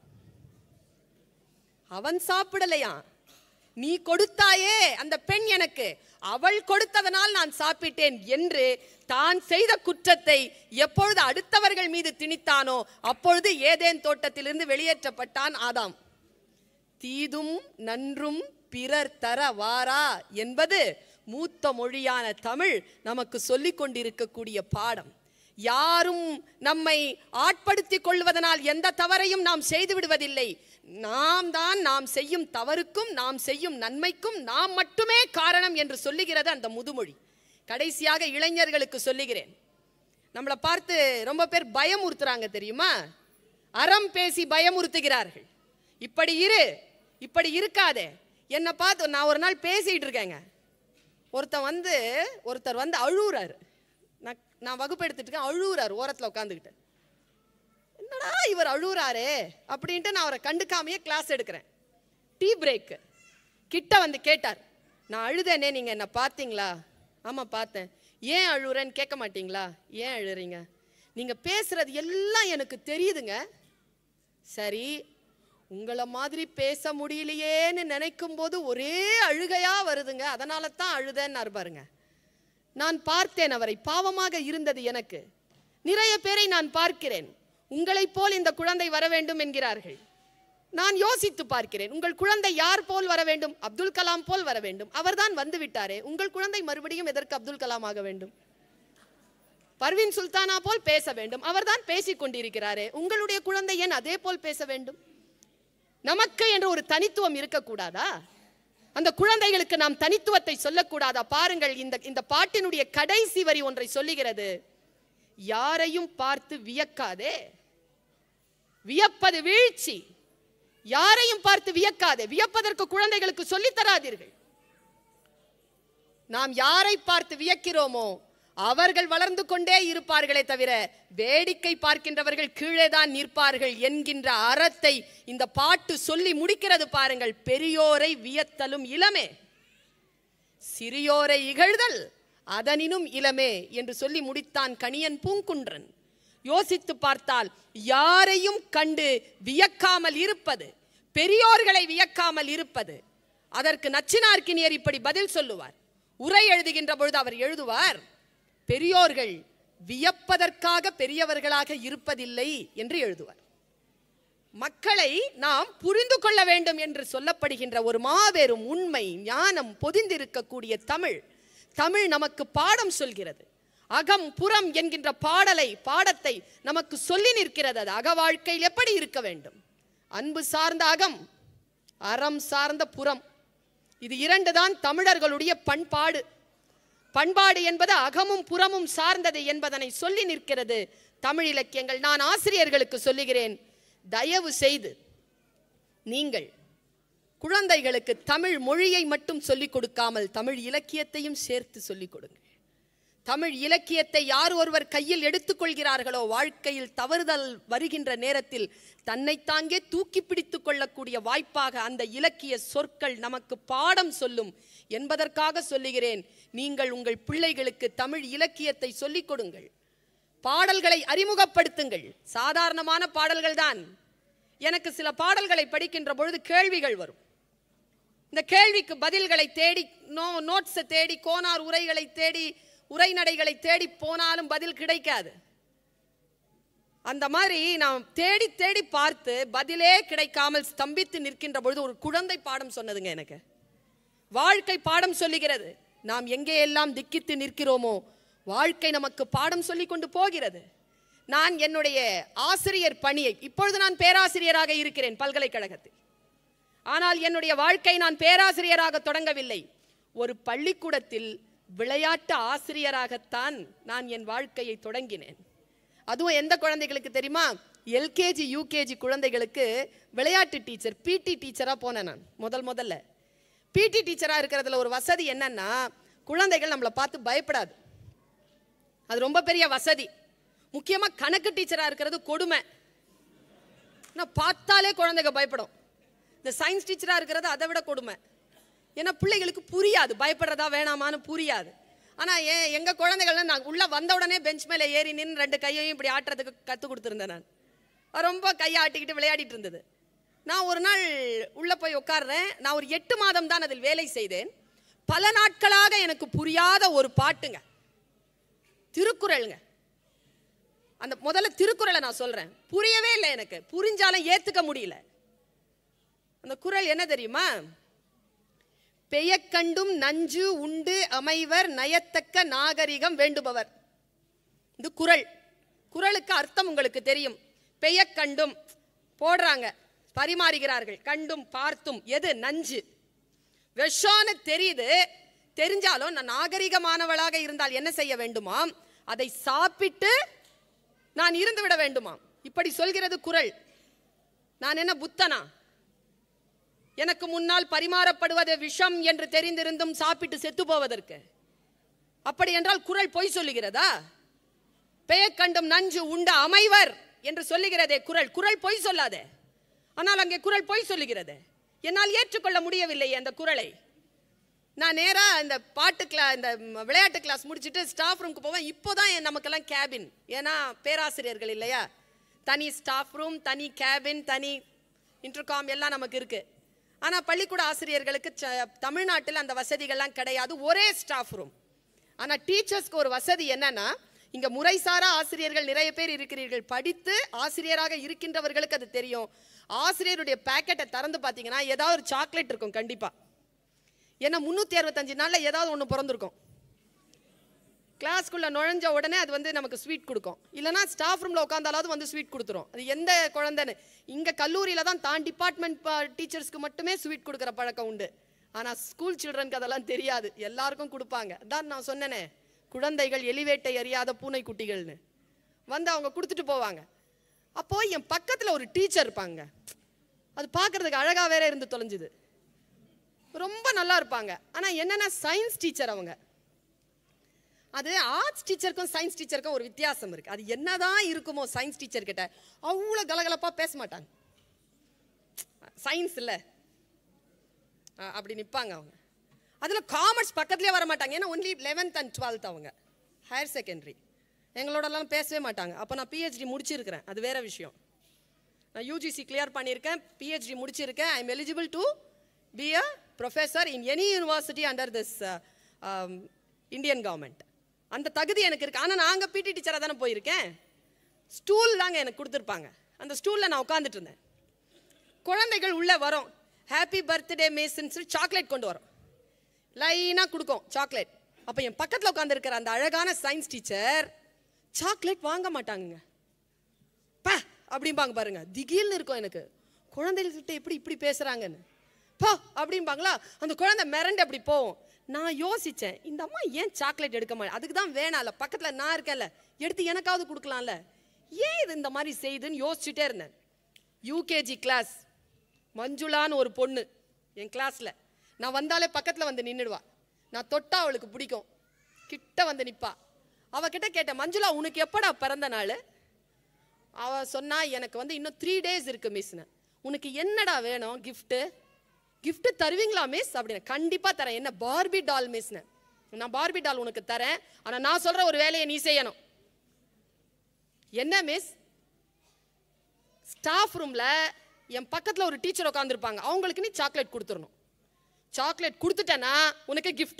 அவன் சாப்பிடலையா நீ கொடுத்தாயே அந்த பெண் எனக்கு அவள் கொடுத்ததனால் நான் சாப்பிட்டேன் என்று தான் செய்த குற்றத்தை எப்பொழுது அடுத்தவர்கள் மீது திணித்தானோ அப்பொழுது ஏதேன் தோட்டத்திலிருந்து வெளியேற்றப்பட்டான் ஆதாம் தீதும் நன்றும் பிறர் தர வாரா என்பது மூத்த மொழியான தமிழ் நமக்கு சொல்லிக் கொண்டிருக்கக்கூடிய பாடம் யாரும் நம்மை ஆட்படுத்திக் கொள்வதனால் எந்த தவறையும் நாம் செய்து விடுவதில்லை நாம் தான் நாம் செய்யும் தவறுக்கும் நாம் செய்யும் நன்மைக்கும் நாம் மட்டுமே காரணம் என்று சொல்லுகிறது அந்த முதுமொழி கடைசியாக இளைஞர்களுக்கு சொல்லுகிறேன் நம்மளை பார்த்து ரொம்ப பேர் பயமுறுத்துறாங்க தெரியுமா அறம் பேசி பயமுறுத்துகிறார்கள் இப்படி இரு இப்படி இருக்காதே என்னை பார்த்து நான் ஒரு நாள் பேசிட்டு இருக்கேங்க ஒருத்தன் வந்து ஒருத்தர் வந்து அழுவுறாரு நான் நான் வகுப்பு எடுத்துட்டு இருக்கேன் அழுவுறாரு ஓரத்தில் உட்காந்துக்கிட்டு என்னடா இவர் அழுவுறாரே அப்படின்ட்டு நான் அவரை கண்டுக்காமையே கிளாஸ் எடுக்கிறேன் டீ பிரேக்கு கிட்ட வந்து கேட்டார் நான் அழுதேனே நீங்க என்ன பார்த்தீங்களா ஆமா பார்த்தேன் ஏன் அழுவுறேன்னு கேட்க மாட்டீங்களா ஏன் அழுறீங்க நீங்க பேசுறது எல்லாம் எனக்கு தெரியுதுங்க சரி உங்களை மாதிரி பேச முடியலையேன்னு நினைக்கும் போது ஒரே அழுகையா வருதுங்க அதனால தான் அழுதேன்னு பாருங்க நான் பார்த்தேன் அவரை பாவமாக இருந்தது எனக்கு நிறைய பேரை நான் பார்க்கிறேன் உங்களைப் போல் இந்த குழந்தை வர வேண்டும் என்கிறார்கள் நான் யோசித்து பார்க்கிறேன் உங்கள் குழந்தை யார் போல் வர வேண்டும் அப்துல் கலாம் போல் வர வேண்டும் அவர்தான் வந்து விட்டாரே உங்கள் குழந்தை மறுபடியும் எதற்கு அப்துல் கலாம் ஆக வேண்டும் பர்வீன் சுல்தானா போல் பேச வேண்டும் அவர்தான் பேசிக் கொண்டிருக்கிறாரே உங்களுடைய குழந்தை ஏன் அதே போல் பேச வேண்டும் நமக்கு என்று ஒரு தனித்துவம் இருக்கக்கூடாதா அந்த குழந்தைகளுக்கு நாம் தனித்துவத்தை சொல்லக்கூடாதா பாருங்கள் இந்த இந்த பாட்டினுடைய கடைசி வரி ஒன்றை சொல்லுகிறது யாரையும் பார்த்து வியக்காதே வியப்பது வீழ்ச்சி யாரையும் பார்த்து வியக்காதே வியப்பதற்கு குழந்தைகளுக்கு சொல்லித் தராதீர்கள் நாம் யாரை பார்த்து வியக்கிறோமோ அவர்கள் வளர்ந்து கொண்டே இருப்பார்களே தவிர வேடிக்கை பார்க்கின்றவர்கள் கீழே தான் நிற்பார்கள் என்கின்ற அறத்தை இந்த பாட்டு சொல்லி முடிக்கிறது பாருங்கள் பெரியோரை வியத்தலும் இளமே சிறியோரை இகழ்தல் அதனினும் இளமே என்று சொல்லி முடித்தான் கணியன் பூங்குன்றன் யோசித்து பார்த்தால் யாரையும் கண்டு வியக்காமல் இருப்பது பெரியோர்களை வியக்காமல் இருப்பது அதற்கு நச்சினார்க்கினியர் இப்படி பதில் சொல்லுவார் உரை எழுதுகின்ற பொழுது அவர் எழுதுவார் பெரியோர்கள் வியப்பதற்காக பெரியவர்களாக இருப்பதில்லை என்று எழுதுவார் மக்களை நாம் புரிந்து கொள்ள வேண்டும் என்று சொல்லப்படுகின்ற ஒரு மாபெரும் உண்மை ஞானம் பொதிந்திருக்கக்கூடிய தமிழ் தமிழ் நமக்கு பாடம் சொல்கிறது அகம் புறம் என்கின்ற பாடலை பாடத்தை நமக்கு சொல்லி நிற்கிறது அது அக வாழ்க்கையில் எப்படி இருக்க வேண்டும் அன்பு சார்ந்த அகம் அறம் சார்ந்த புறம் இது இரண்டு தான் தமிழர்களுடைய பண்பாடு பண்பாடு என்பது அகமும் புறமும் சார்ந்தது என்பதனை சொல்லி நிற்கிறது தமிழ் இலக்கியங்கள் நான் ஆசிரியர்களுக்கு சொல்லுகிறேன் தயவு செய்து நீங்கள் குழந்தைகளுக்கு தமிழ் மொழியை மட்டும் சொல்லிக் கொடுக்காமல் தமிழ் இலக்கியத்தையும் சேர்த்து சொல்லிக் கொடுங்க தமிழ் இலக்கியத்தை யார் ஒருவர் கையில் எடுத்துக்கொள்கிறார்களோ வாழ்க்கையில் தவறுதல் வருகின்ற நேரத்தில் தன்னைத்தாங்கே தூக்கி பிடித்துக் கொள்ளக்கூடிய வாய்ப்பாக அந்த இலக்கிய சொற்கள் நமக்கு பாடம் சொல்லும் என்பதற்காக சொல்லுகிறேன் நீங்கள் உங்கள் பிள்ளைகளுக்கு தமிழ் இலக்கியத்தை சொல்லிக் கொடுங்கள் பாடல்களை அறிமுகப்படுத்துங்கள் சாதாரணமான பாடல்கள் தான் எனக்கு சில பாடல்களை படிக்கின்ற பொழுது கேள்விகள் வரும் இந்த கேள்விக்கு பதில்களை தேடி நோ நோட்ஸை தேடி கோனார் உரைகளை தேடி உரைநடைகளை தேடி போனாலும் பதில் கிடைக்காது அந்த மாதிரி நான் தேடி தேடி பார்த்து பதிலே கிடைக்காமல் ஸ்தம்பித்து நிற்கின்ற பொழுது ஒரு குழந்தை பாடம் சொன்னதுங்க எனக்கு வாழ்க்கை பாடம் சொல்லுகிறது நாம் எங்கே எல்லாம் திக்கித்து நிற்கிறோமோ வாழ்க்கை நமக்கு பாடம் சொல்லி கொண்டு போகிறது நான் என்னுடைய ஆசிரியர் பணியை இப்பொழுது நான் பேராசிரியராக இருக்கிறேன் பல்கலைக்கழகத்தில் ஆனால் என்னுடைய வாழ்க்கை நான் பேராசிரியராக தொடங்கவில்லை ஒரு பள்ளிக்கூடத்தில் விளையாட்டு ஆசிரியராகத்தான் நான் என் வாழ்க்கையை தொடங்கினேன் அதுவும் எந்த குழந்தைகளுக்கு தெரியுமா எல்கேஜி யூகேஜி குழந்தைகளுக்கு விளையாட்டு டீச்சர் பிடி டீச்சராக போனேன் நான் முதல் முதல்ல பிடி டீச்சராக இருக்கிறதுல ஒரு வசதி என்னன்னா குழந்தைகள் நம்மளை பார்த்து பயப்படாது அது ரொம்ப பெரிய வசதி முக்கியமாக கணக்கு டீச்சராக இருக்கிறது கொடுமை நான் பார்த்தாலே குழந்தைங்க பயப்படும் இந்த சயின்ஸ் டீச்சராக இருக்கிறது அதை விட கொடுமை ஏன்னா பிள்ளைகளுக்கு புரியாது பயப்படுறதா வேணாமான்னு புரியாது ஆனால் ஏன் எங்கள் குழந்தைகள்லாம் நான் உள்ளே வந்த உடனே பெஞ்ச் மேலே ஏறி நின்று ரெண்டு கையையும் இப்படி ஆட்டுறதுக்கு கற்றுக் கொடுத்துருந்தேன் நான் அது ரொம்ப கையை ஆட்டிக்கிட்டு விளையாடிட்டு இருந்தது நான் ஒரு நாள் உள்ளே போய் உட்கார்றேன் நான் ஒரு எட்டு மாதம் தான் அதில் வேலை செய்தேன் பல நாட்களாக எனக்கு புரியாத ஒரு பாட்டுங்க திருக்குறளுங்க அந்த முதல்ல திருக்குறளை நான் சொல்றேன் புரியவே இல்லை எனக்கு புரிஞ்சாலும் ஏத்துக்க முடியல அந்த குறள் என்ன தெரியுமா பெயக்கண்டும் நஞ்சு உண்டு அமைவர் நயத்தக்க நாகரிகம் வேண்டுபவர் இது குறள் குறளுக்கு அர்த்தம் உங்களுக்கு தெரியும் பெய்ய கண்டும் போடுறாங்க பரிமாறுகிறார்கள் கண்டும் பார்த்தும் எது நஞ்சு விஷம்னு தெரியுது தெரிஞ்சாலும் நான் நாகரிகமானவளாக இருந்தால் என்ன செய்ய வேண்டுமாம் அதை சாப்பிட்டு நான் இருந்து விட வேண்டுமாம் இப்படி சொல்கிறது குறள் நான் என்ன புத்தனா எனக்கு முன்னால் பரிமாறப்படுவது விஷம் என்று தெரிந்திருந்தும் சாப்பிட்டு செத்து போவதற்கு அப்படி என்றால் குறள் பொய் சொல்லுகிறதா பெயர் கண்டும் நஞ்சு உண்ட அமைவர் என்று சொல்லுகிறதே குறள் குறள் பொய் சொல்லாதே ஆனால் அங்கே குறள் பொய் சொல்லுகிறது என்னால் ஏற்றுக்கொள்ள முடியவில்லை அந்த குறளை நான் நேரா இந்த பாட்டு கிளா இந்த ம், விளையாட்டு கிளாஸ் முடிச்சுட்டு ஸ்டாஃப் ரூமுக்கு போவேன் இப்போதான் என் நமக்கெல்லாம் கேபின் ஏன்னா பேராசிரியர்கள் இல்லையா தனி ஸ்டாஃப் ரூம் தனி கேபின் தனி இன்டர்காம் எல்லாம் நமக்கு இருக்கு ஆனா பள்ளிக்கூட ஆசிரியர்களுக்கு ச- தமிழ்நாட்டில் அந்த வசதிகள்லாம் கிடையாது ஒரே ஸ்டாஃப் ரூம் ஆனா டீச்சர்ஸ்க்கு ஒரு வசதி என்னன்னா இங்க முறைசாரா ஆசிரியர்கள் நிறைய பேர் இருக்கிறீர்கள் படித்து ஆசிரியராக இருக்கின்றவர்களுக்கு அது தெரியும் ஆசிரியருடைய பேக்கெட்டை திறந்து பார்த்தீங்கன்னா ஏதாவது ஒரு சாக்லேட் இருக்கும் கண்டிப்பா ஏன்னா முந்நூற்றி அறுபத்தஞ்சு நாளில் ஏதாவது ஒன்று பிறந்திருக்கும் கிளாஸ்க்குள்ளே நுழைஞ்ச உடனே அது வந்து நமக்கு ஸ்வீட் கொடுக்கும் இல்லைனா ஸ்டாஃப் ரூமில் உட்காந்தாலாவது வந்து ஸ்வீட் கொடுத்துரும் அது எந்த குழந்தைன்னு இங்கே கல்லூரியில் தான் தான் டிபார்ட்மெண்ட் டீச்சர்ஸ்க்கு மட்டுமே ஸ்வீட் கொடுக்குற பழக்கம் உண்டு ஆனால் ஸ்கூல் சில்ட்ரனுக்கு அதெல்லாம் தெரியாது எல்லாருக்கும் கொடுப்பாங்க அதான் நான் சொன்னேனே குழந்தைகள் எலிவேட்டை அறியாத பூனைக்குட்டிகள்னு வந்து அவங்க கொடுத்துட்டு போவாங்க அப்போ என் பக்கத்தில் ஒரு டீச்சர் இருப்பாங்க அது பார்க்கறதுக்கு அழகாக வேற இருந்து தொலைஞ்சுது ரொம்ப நல்லா இருப்பாங்க ஆனால் என்னன்னா சயின்ஸ் டீச்சர் அவங்க அது ஆர்ட்ஸ் டீச்சருக்கும் சயின்ஸ் டீச்சருக்கும் ஒரு வித்தியாசம் இருக்கு அது என்னதான் இருக்குமோ சயின்ஸ் டீச்சர் கிட்ட அவ்வளோ கலகலப்பா பேச மாட்டாங்க சயின்ஸ் இல்லை அப்படி நிற்பாங்க அவங்க அதில் காமர்ஸ் பக்கத்துலேயே வர மாட்டாங்க ஏன்னா ஒன்லி லெவன்த் அண்ட் டுவெல்த் அவங்க ஹையர் செகண்டரி எங்களோடலாம் பேசவே மாட்டாங்க அப்போ நான் பிஹெச்டி முடிச்சிருக்கிறேன் அது வேற விஷயம் நான் யூஜிசி கிளியர் பண்ணியிருக்கேன் பிஹெச்டி முடிச்சிருக்கேன் I am eligible to be a professor in any university under this Indian government அந்த தகுதி எனக்கு இருக்கு ஆனால் நாங்கள் பிடி டீச்சராக தானே போயிருக்கேன் ஸ்டூல் தாங்க எனக்கு கொடுத்துருப்பாங்க அந்த ஸ்டூலில் நான் உட்காந்துட்டு இருந்தேன் குழந்தைகள் உள்ளே வரும் ஹாப்பி பர்த்டே மிஸ்ன்னு சொல்லி சாக்லேட் கொண்டு வரும் லைனாக கொடுக்கும் சாக்லேட் அப்போ என் பக்கத்தில் உட்காந்துருக்கிற அந்த அழகான சயின்ஸ் டீச்சர் சாக்லேட் வாங்க மாட்டாங்கங்க பா அப்படிம்பாங்க பாருங்க திடீர்னு இருக்கும் எனக்கு குழந்தைகள்கிட்ட எப்படி இப்படி பேசுறாங்கன்னு பா அப்படிம்பாங்களா அந்த குழந்தை மிரண்டு அப்படி போகும் நான் யோசிச்சேன் இந்த அம்மா ஏன் சாக்லேட் எடுக்க மாட்டேன் அதுக்கு தான் வேணாம்ல பக்கத்துல நான் இருக்கேன்ல எடுத்து எனக்காவது கொடுக்கலாம்ல ஏன் இது இந்த மாதிரி செய்யுதுன்னு யோசிச்சுட்டே இருந்தேன் யூகேஜி கிளாஸ் மஞ்சுளான்னு ஒரு பொண்ணு என் கிளாஸ்ல நான் வந்தாலே பக்கத்துல வந்து நின்னுடுவா நான் தொட்டா அவளுக்கு பிடிக்கும் கிட்ட வந்து நிப்பா அவகிட்ட கேட்டேன் மஞ்சுளா உனக்கு எப்படா பிறந்த நாள் அவ சொன்னா எனக்கு வந்து இன்னும் த்ரீ டேஸ் இருக்கு மிஸ்னு உனக்கு என்னடா வேணும் gift gift தருவீங்களா மிஸ் அப்படின்னு கண்டிப்பா தரேன் என்ன பார்பி டால் மிஸ்னு நான் பார்பி டால் உனக்கு தரேன் ஆனா நான் சொல்ற ஒரு வேலையை நீ செய்யணும் என்ன மிஸ் ஸ்டாஃப் ரூம்ல என் பக்கத்துல ஒரு டீச்சர் உட்காந்துருப்பாங்க அவங்களுக்கு நீ சாக்லேட் கொடுத்துடணும் சாக்லேட் கொடுத்துட்டேன்னா உனக்கு gift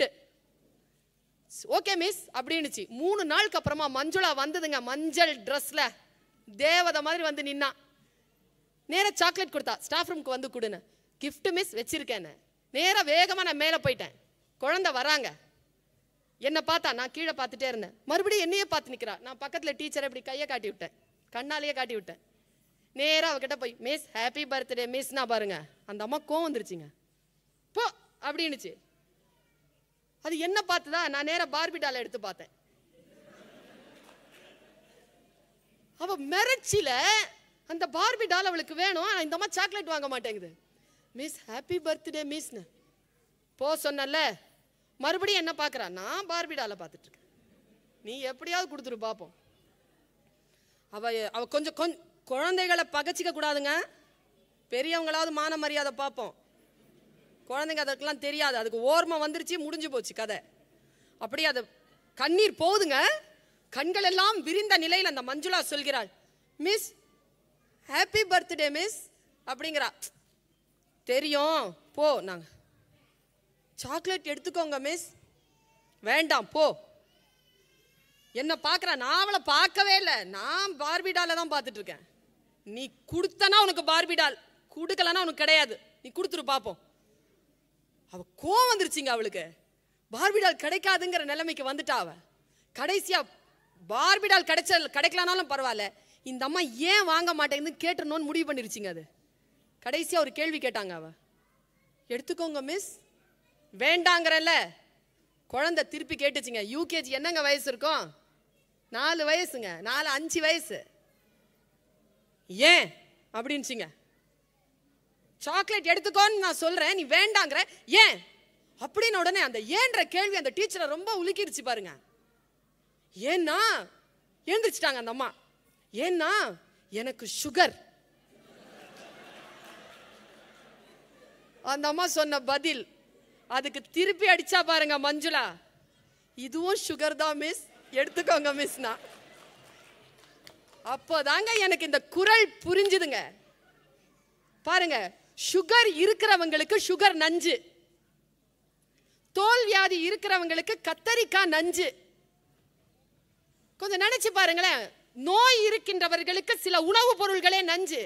ஓகே மிஸ் அப்படின்னுச்சு மூணு நாளுக்கு அப்புறமா மஞ்சுளா வந்ததுங்க மஞ்சள் ட்ரெஸ்ல தேவதை மாதிரி வந்து நின்னா நேரா சாக்லேட் கொடுத்தா ஸ்டாஃப் ரூமுக்கு வந்து கொடுன்னு gift மிஸ் வச்சிருக்கேன்னு நேரா வேகமா நான் மேலே போயிட்டேன் குழந்தை வராங்க என்னை பார்த்தா நான் கீழே பார்த்துட்டே இருந்தேன் மறுபடியும் என்னையே பார்த்து நிக்கிறா நான் பக்கத்துல டீச்சரை இப்படி கையை காட்டி விட்டேன் கண்ணாலேயே காட்டி விட்டேன் நேரா அவகிட்ட போய் மிஸ் ஹாப்பி பர்த்டே மிஸ்னா பாருங்க அந்த அம்மா கோவம் வந்துருச்சுங்க போ அப்படின்னுச்சு அது என்ன பார்த்துதா நான் நேரா பார்பி டாலை எடுத்து பார்த்தேன் அவ மிரட்சியில அந்த பார்பி டால் அவளுக்கு வேணும் ஆனா இந்த அம்மா சாக்லேட் வாங்க மாட்டேங்குது மிஸ் ஹாப்பி பர்த்டே மிஸ்னு போ சொன்னல மறுபடியும் என்ன பார்க்கறா நான் பார்பி டாலை பார்த்துட்டு இருக்கேன் நீ எப்படியாவது கொடுத்துரு பார்ப்போம் அவ அவ கொஞ்சம் கொஞ்சம் குழந்தைகளை பகச்சிக்க கூடாதுங்க பெரியவங்களாவது மான மரியாதை பார்ப்போம் குழந்தைங்க அதற்கெல்லாம் தெரியாது அதுக்கு ஓர்மை வந்துருச்சு முடிஞ்சு போச்சு கதை அப்படியே அது கண்ணீர் போகுதுங்க கண்கள் எல்லாம் விரிந்த நிலையில் அந்த மஞ்சுளா சொல்கிறாள் மிஸ் ஹாப்பி பர்த்டே மிஸ் அப்படிங்கிறா தெரியும் போ நாங்க சாக்லேட் எடுத்துக்கோங்க மிஸ் வேண்டாம் போ என்ன பார்க்கறா நான் அவளை பார்க்கவே இல்லை நான் பார்பிடால தான் பார்த்துட்டு இருக்கேன் நீ கொடுத்தனா உனக்கு பார்பிடால் கொடுக்கலனா உனக்கு கிடையாது நீ கொடுத்துரு பார்ப்போம் அவ கோவம் வந்துருச்சுங்க அவளுக்கு பார்பிடால் கிடைக்காதுங்கிற நிலைமைக்கு வந்துட்டா அவ கடைசியா பார்பி டால் கிடைச்ச கிடைக்கலனாலும் பரவாயில்ல இந்த அம்மா ஏன் வாங்க மாட்டேங்குதுன்னு கேட்டுறணும்னு முடிவு பண்ணிருச்சுங்க அது கடைசியா ஒரு கேள்வி கேட்டாங்க அவ எடுத்துக்கோங்க மிஸ் வேண்டாங்கிறல்ல குழந்தை திருப்பி கேட்டுச்சுங்க யூகேஜி என்னங்க வயசு இருக்கும் நாலு வயசுங்க நாலு அஞ்சு வயசு ஏன் அப்படின்னுச்சுங்க சாக்லேட் எடுத்துக்கோன்னு நான் சொல்றேன் நீ வேண்டாங்கிற ஏன் அப்படின்னு உடனே அந்த ஏன்ற கேள்வி அந்த டீச்சரை ரொம்ப உலுக்கிருச்சு பாருங்க ஏன்னா எழுந்திரிச்சிட்டாங்க அந்த அம்மா ஏன்னா எனக்கு சுகர் அந்த அம்மா சொன்ன பதில் அதுக்கு திருப்பி அடிச்சா பாருங்க மஞ்சுளா இதுவும் சுகர் தான் மிஸ் எடுத்துக்கோங்க மிஸ்னா அப்போதாங்க எனக்கு இந்த குரல் புரிஞ்சுதுங்க பாருங்க சுகர் இருக்கிறவங்களுக்கு சுகர் நஞ்சு தோல் வியாதி இருக்கிறவங்களுக்கு கத்தரிக்காய் நஞ்சு கொஞ்சம் நினைச்சு பாருங்களேன் நோய் இருக்கின்றவர்களுக்கு சில உணவுப் பொருள்களே நஞ்சு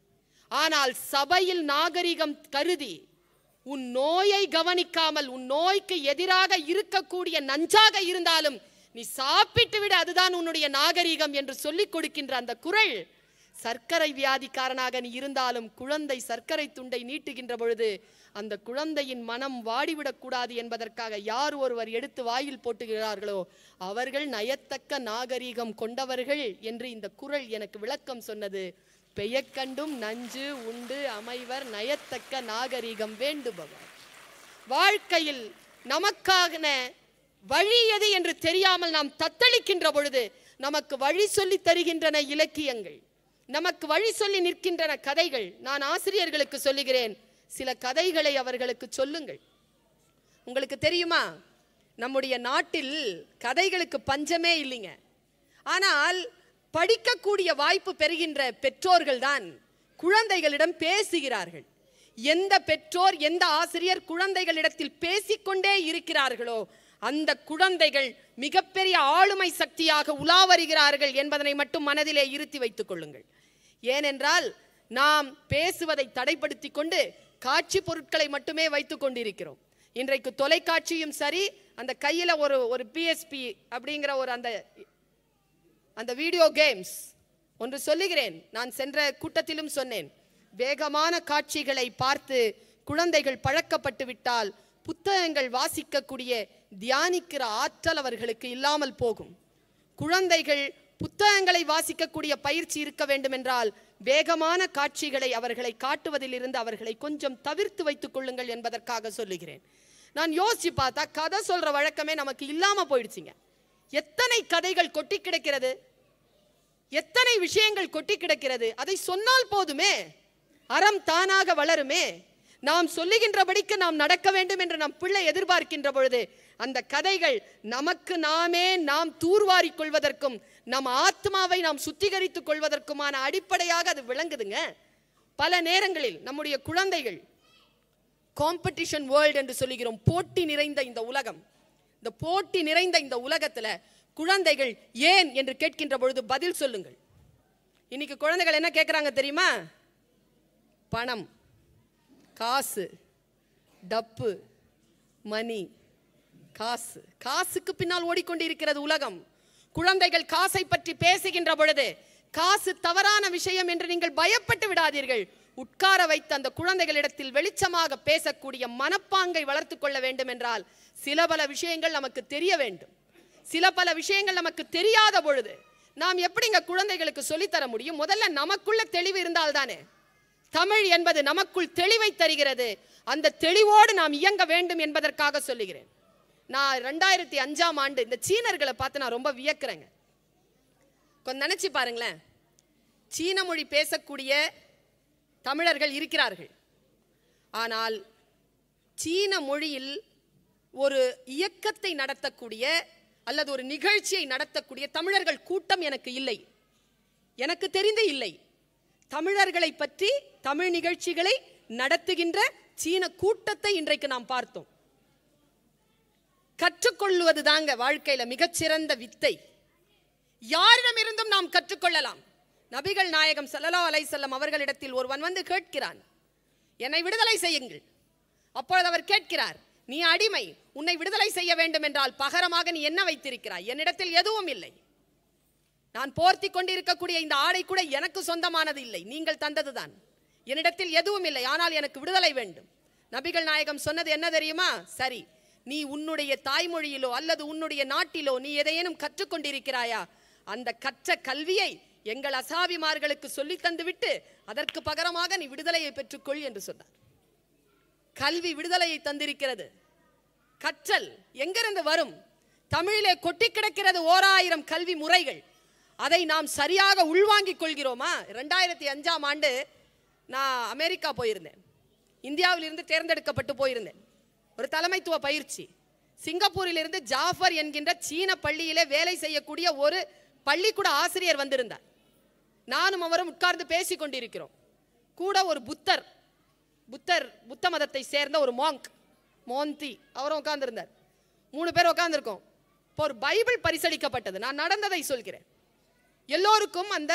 ஆனால் சபையில் நாகரிகம் கருதி உன் நோயை கவனிக்காமல் உன் நோய்க்கு எதிராக இருக்கக்கூடிய நஞ்சாக இருந்தாலும் நீ சாப்பிட்டு விட அதுதான் உன்னுடைய நாகரிகம் என்று சொல்லிக் கொடுக்கின்ற அந்த குரல் சர்க்கரை வியாதிக்காரனாக நீ இருந்தாலும் குழந்தை சர்க்கரை துண்டை நீட்டுகின்ற பொழுது அந்த குழந்தையின் மனம் வாடிவிடக் கூடாது என்பதற்காக யார் ஒருவர் எடுத்து வாயில் போட்டுகிறார்களோ அவர்கள் நயத்தக்க நாகரிகம் கொண்டவர்கள் என்று இந்த குரல் எனக்கு விளக்கம் சொன்னது பெயக்கண்டும் நஞ்சு உண்டு அமைவர் நயத்தக்க நாகரிகம் வேண்டுபவர் வாழ்க்கையில் நமக்கான வழி எது என்று தெரியாமல் நாம் தத்தளிக்கின்ற பொழுது நமக்கு வழி சொல்லி தருகின்றன இலக்கியங்கள் நமக்கு வழி சொல்லி நிற்கின்றன கதைகள் நான் ஆசிரியர்களுக்கு சொல்லுகிறேன் சில கதைகளை அவர்களுக்கு சொல்லுங்கள் உங்களுக்கு தெரியுமா நம்முடைய நாட்டில் கதைகளுக்கு பஞ்சமே இல்லைங்க ஆனால் படிக்கக்கூடிய வாய்ப்பு பெறுகின்ற பெற்றோர்கள் தான் குழந்தைகளிடம் பேசுகிறார்கள் எந்த பெற்றோர் எந்த ஆசிரியர் குழந்தைகளிடத்தில் பேசிக்கொண்டே இருக்கிறார்களோ அந்த குழந்தைகள் மிகப்பெரிய ஆளுமை சக்தியாக உலா வருகிறார்கள் என்பதனை மட்டும் மனதிலே இருத்தி வைத்துக் கொள்ளுங்கள் ஏனென்றால் நாம் பேசுவதை தடைப்படுத்தி கொண்டு காட்சி பொருட்களை மட்டுமே வைத்துக் கொண்டிருக்கிறோம் இன்றைக்கு தொலைக்காட்சியும் சரி அந்த கையில ஒரு ஒரு பிஎஸ்பி அப்படிங்கிற ஒரு அந்த அந்த வீடியோ கேம்ஸ் ஒன்று சொல்லுகிறேன் நான் சென்ற கூட்டத்திலும் சொன்னேன் வேகமான காட்சிகளை பார்த்து குழந்தைகள் பழக்கப்பட்டு விட்டால் புத்தகங்கள் வாசிக்கக்கூடிய தியானிக்கிற ஆற்றல் அவர்களுக்கு இல்லாமல் போகும் குழந்தைகள் புத்தகங்களை வாசிக்கக்கூடிய பயிற்சி இருக்க வேண்டும் என்றால் வேகமான காட்சிகளை அவர்களை காட்டுவதிலிருந்து அவர்களை கொஞ்சம் தவிர்த்து வைத்துக் கொள்ளுங்கள் என்பதற்காக சொல்லுகிறேன் நான் யோசிச்சு பார்த்தா கதை சொல்ற வழக்கமே நமக்கு இல்லாம போயிடுச்சுங்க எத்தனை கதைகள் கொட்டி கிடக்கிறது எத்தனை விஷயங்கள் கொட்டி கிடக்கிறது அதை சொன்னால் போதுமே அறம் தானாக வளருமே நாம் சொல்லுகின்றபடிக்கு நாம் நடக்க வேண்டும் என்று நம் பிள்ளை எதிர்பார்க்கின்ற பொழுது அந்த கதைகள் நமக்கு நாமே நாம் தூர்வாரிக் கொள்வதற்கும் நம் ஆத்மாவை நாம் சுத்திகரித்துக் கொள்வதற்குமான அடிப்படையாக அது விளங்குதுங்க பல நேரங்களில் நம்முடைய குழந்தைகள் காம்படிஷன் வேர்ல்ட் என்று சொல்லுகிறோம் போட்டி நிறைந்த இந்த உலகம் இந்த போட்டி நிறைந்த இந்த உலகத்துல குழந்தைகள் ஏன் என்று கேட்கின்ற பொழுது பதில் சொல்லுங்கள் இன்னைக்கு குழந்தைகள் என்ன கேட்குறாங்க தெரியுமா பணம் காசு டப்பு மணி காசு காசுக்கு பின்னால் ஓடிக்கொண்டிருக்கிறது உலகம் குழந்தைகள் காசை பற்றி பேசுகின்ற பொழுது காசு தவறான விஷயம் என்று நீங்கள் பயப்பட்டு விடாதீர்கள் உட்கார வைத்த அந்த குழந்தைகளிடத்தில் வெளிச்சமாக பேசக்கூடிய மனப்பாங்கை வளர்த்துக் கொள்ள வேண்டும் என்றால் சில பல விஷயங்கள் நமக்கு தெரிய வேண்டும் சில பல விஷயங்கள் நமக்கு தெரியாத பொழுது நாம் எப்படிங்க குழந்தைகளுக்கு சொல்லித்தர முடியும் முதல்ல நமக்குள்ள தெளிவு இருந்தால்தானே தமிழ் என்பது நமக்குள் தெளிவை தருகிறது அந்த தெளிவோடு நாம் இயங்க வேண்டும் என்பதற்காக சொல்லுகிறேன் நான் ரெண்டாயிரத்தி அஞ்சாம் ஆண்டு இந்த சீனர்களை பார்த்து நான் ரொம்ப வியக்கிறேங்க கொஞ்சம் நினைச்சு பாருங்களேன் சீன மொழி பேசக்கூடிய தமிழர்கள் இருக்கிறார்கள் ஆனால் சீன மொழியில் ஒரு இயக்கத்தை நடத்தக்கூடிய அல்லது ஒரு நிகழ்ச்சியை நடத்தக்கூடிய தமிழர்கள் கூட்டம் எனக்கு இல்லை எனக்கு தெரிந்து இல்லை தமிழர்களை பற்றி தமிழ் நிகழ்ச்சிகளை நடத்துகின்ற சீன கூட்டத்தை இன்றைக்கு நாம் பார்த்தோம் கற்றுக்கொள்வது தாங்க வாழ்க்கையில மிகச்சிறந்த வித்தை யாரிடமிருந்தும் நாம் கற்றுக்கொள்ளலாம் நபிகள் நாயகம் ஸல்லல்லாஹு அலைஹி வஸல்லம் அவர்களிடத்தில் ஒருவன் வந்து கேட்கிறான் என்னை விடுதலை செய்யுங்கள் அப்பொழுது அவர் கேட்கிறார் நீ அடிமை உன்னை விடுதலை செய்ய வேண்டும் என்றால் பகரமாக நீ என்ன வைத்திருக்கிறாய் என்னிடத்தில் எதுவும் இல்லை நான் போர்த்தி கொண்டிருக்கக்கூடிய இந்த ஆடை கூட எனக்கு சொந்தமானது இல்லை நீங்கள் தந்ததுதான் என்னிடத்தில் எதுவும் இல்லை ஆனால் எனக்கு விடுதலை வேண்டும் நபிகள் நாயகம் சொன்னது என்ன தெரியுமா சரி நீ உன்னுடைய தாய்மொழியிலோ அல்லது உன்னுடைய நாட்டிலோ நீ எதையேனும் கற்றுக்கொண்டிருக்கிறாயா அந்த கற்ற கல்வியை எங்கள் அசாபிமார்களுக்கு சொல்லி தந்துவிட்டு அதற்கு பகரமாக நீ விடுதலையை பெற்றுக்கொள் என்று சொன்னார் கல்வி விடுதலையை தந்திருக்கிறது கற்றல் எங்கிருந்து வரும் தமிழிலே கொட்டி கிடக்கிறது ஓராயிரம் கல்வி முறைகள் அதை நாம் சரியாக உள்வாங்கிக் கொள்கிறோமா ரெண்டாயிரத்தி அஞ்சாம் ஆண்டு நான் அமெரிக்கா போயிருந்தேன் இந்தியாவிலிருந்து தேர்ந்தெடுக்கப்பட்டு போயிருந்தேன் ஒரு தலைமைத்துவ பயிற்சி சிங்கப்பூரிலிருந்து ஜாஃபர் என்கின்ற சீன பள்ளியிலே வேலை செய்யக்கூடிய ஒரு பள்ளிக்கூட ஆசிரியர் வந்திருந்தார் நானும் அவரும் உட்கார்ந்து பேசிக் கொண்டிருக்கிறோம் கூட ஒரு புத்தர் புத்தர் புத்த மதத்தை சேர்ந்த ஒரு மாங்க் மோந்தி அவரும் உட்கார்ந்திருந்தார் மூணு பேர் உட்கார்ந்திருக்கோம் இப்போ ஒரு பைபிள் பரிசளிக்கப்பட்டது நான் நடந்ததை சொல்கிறேன் எல்லோருக்கும் அந்த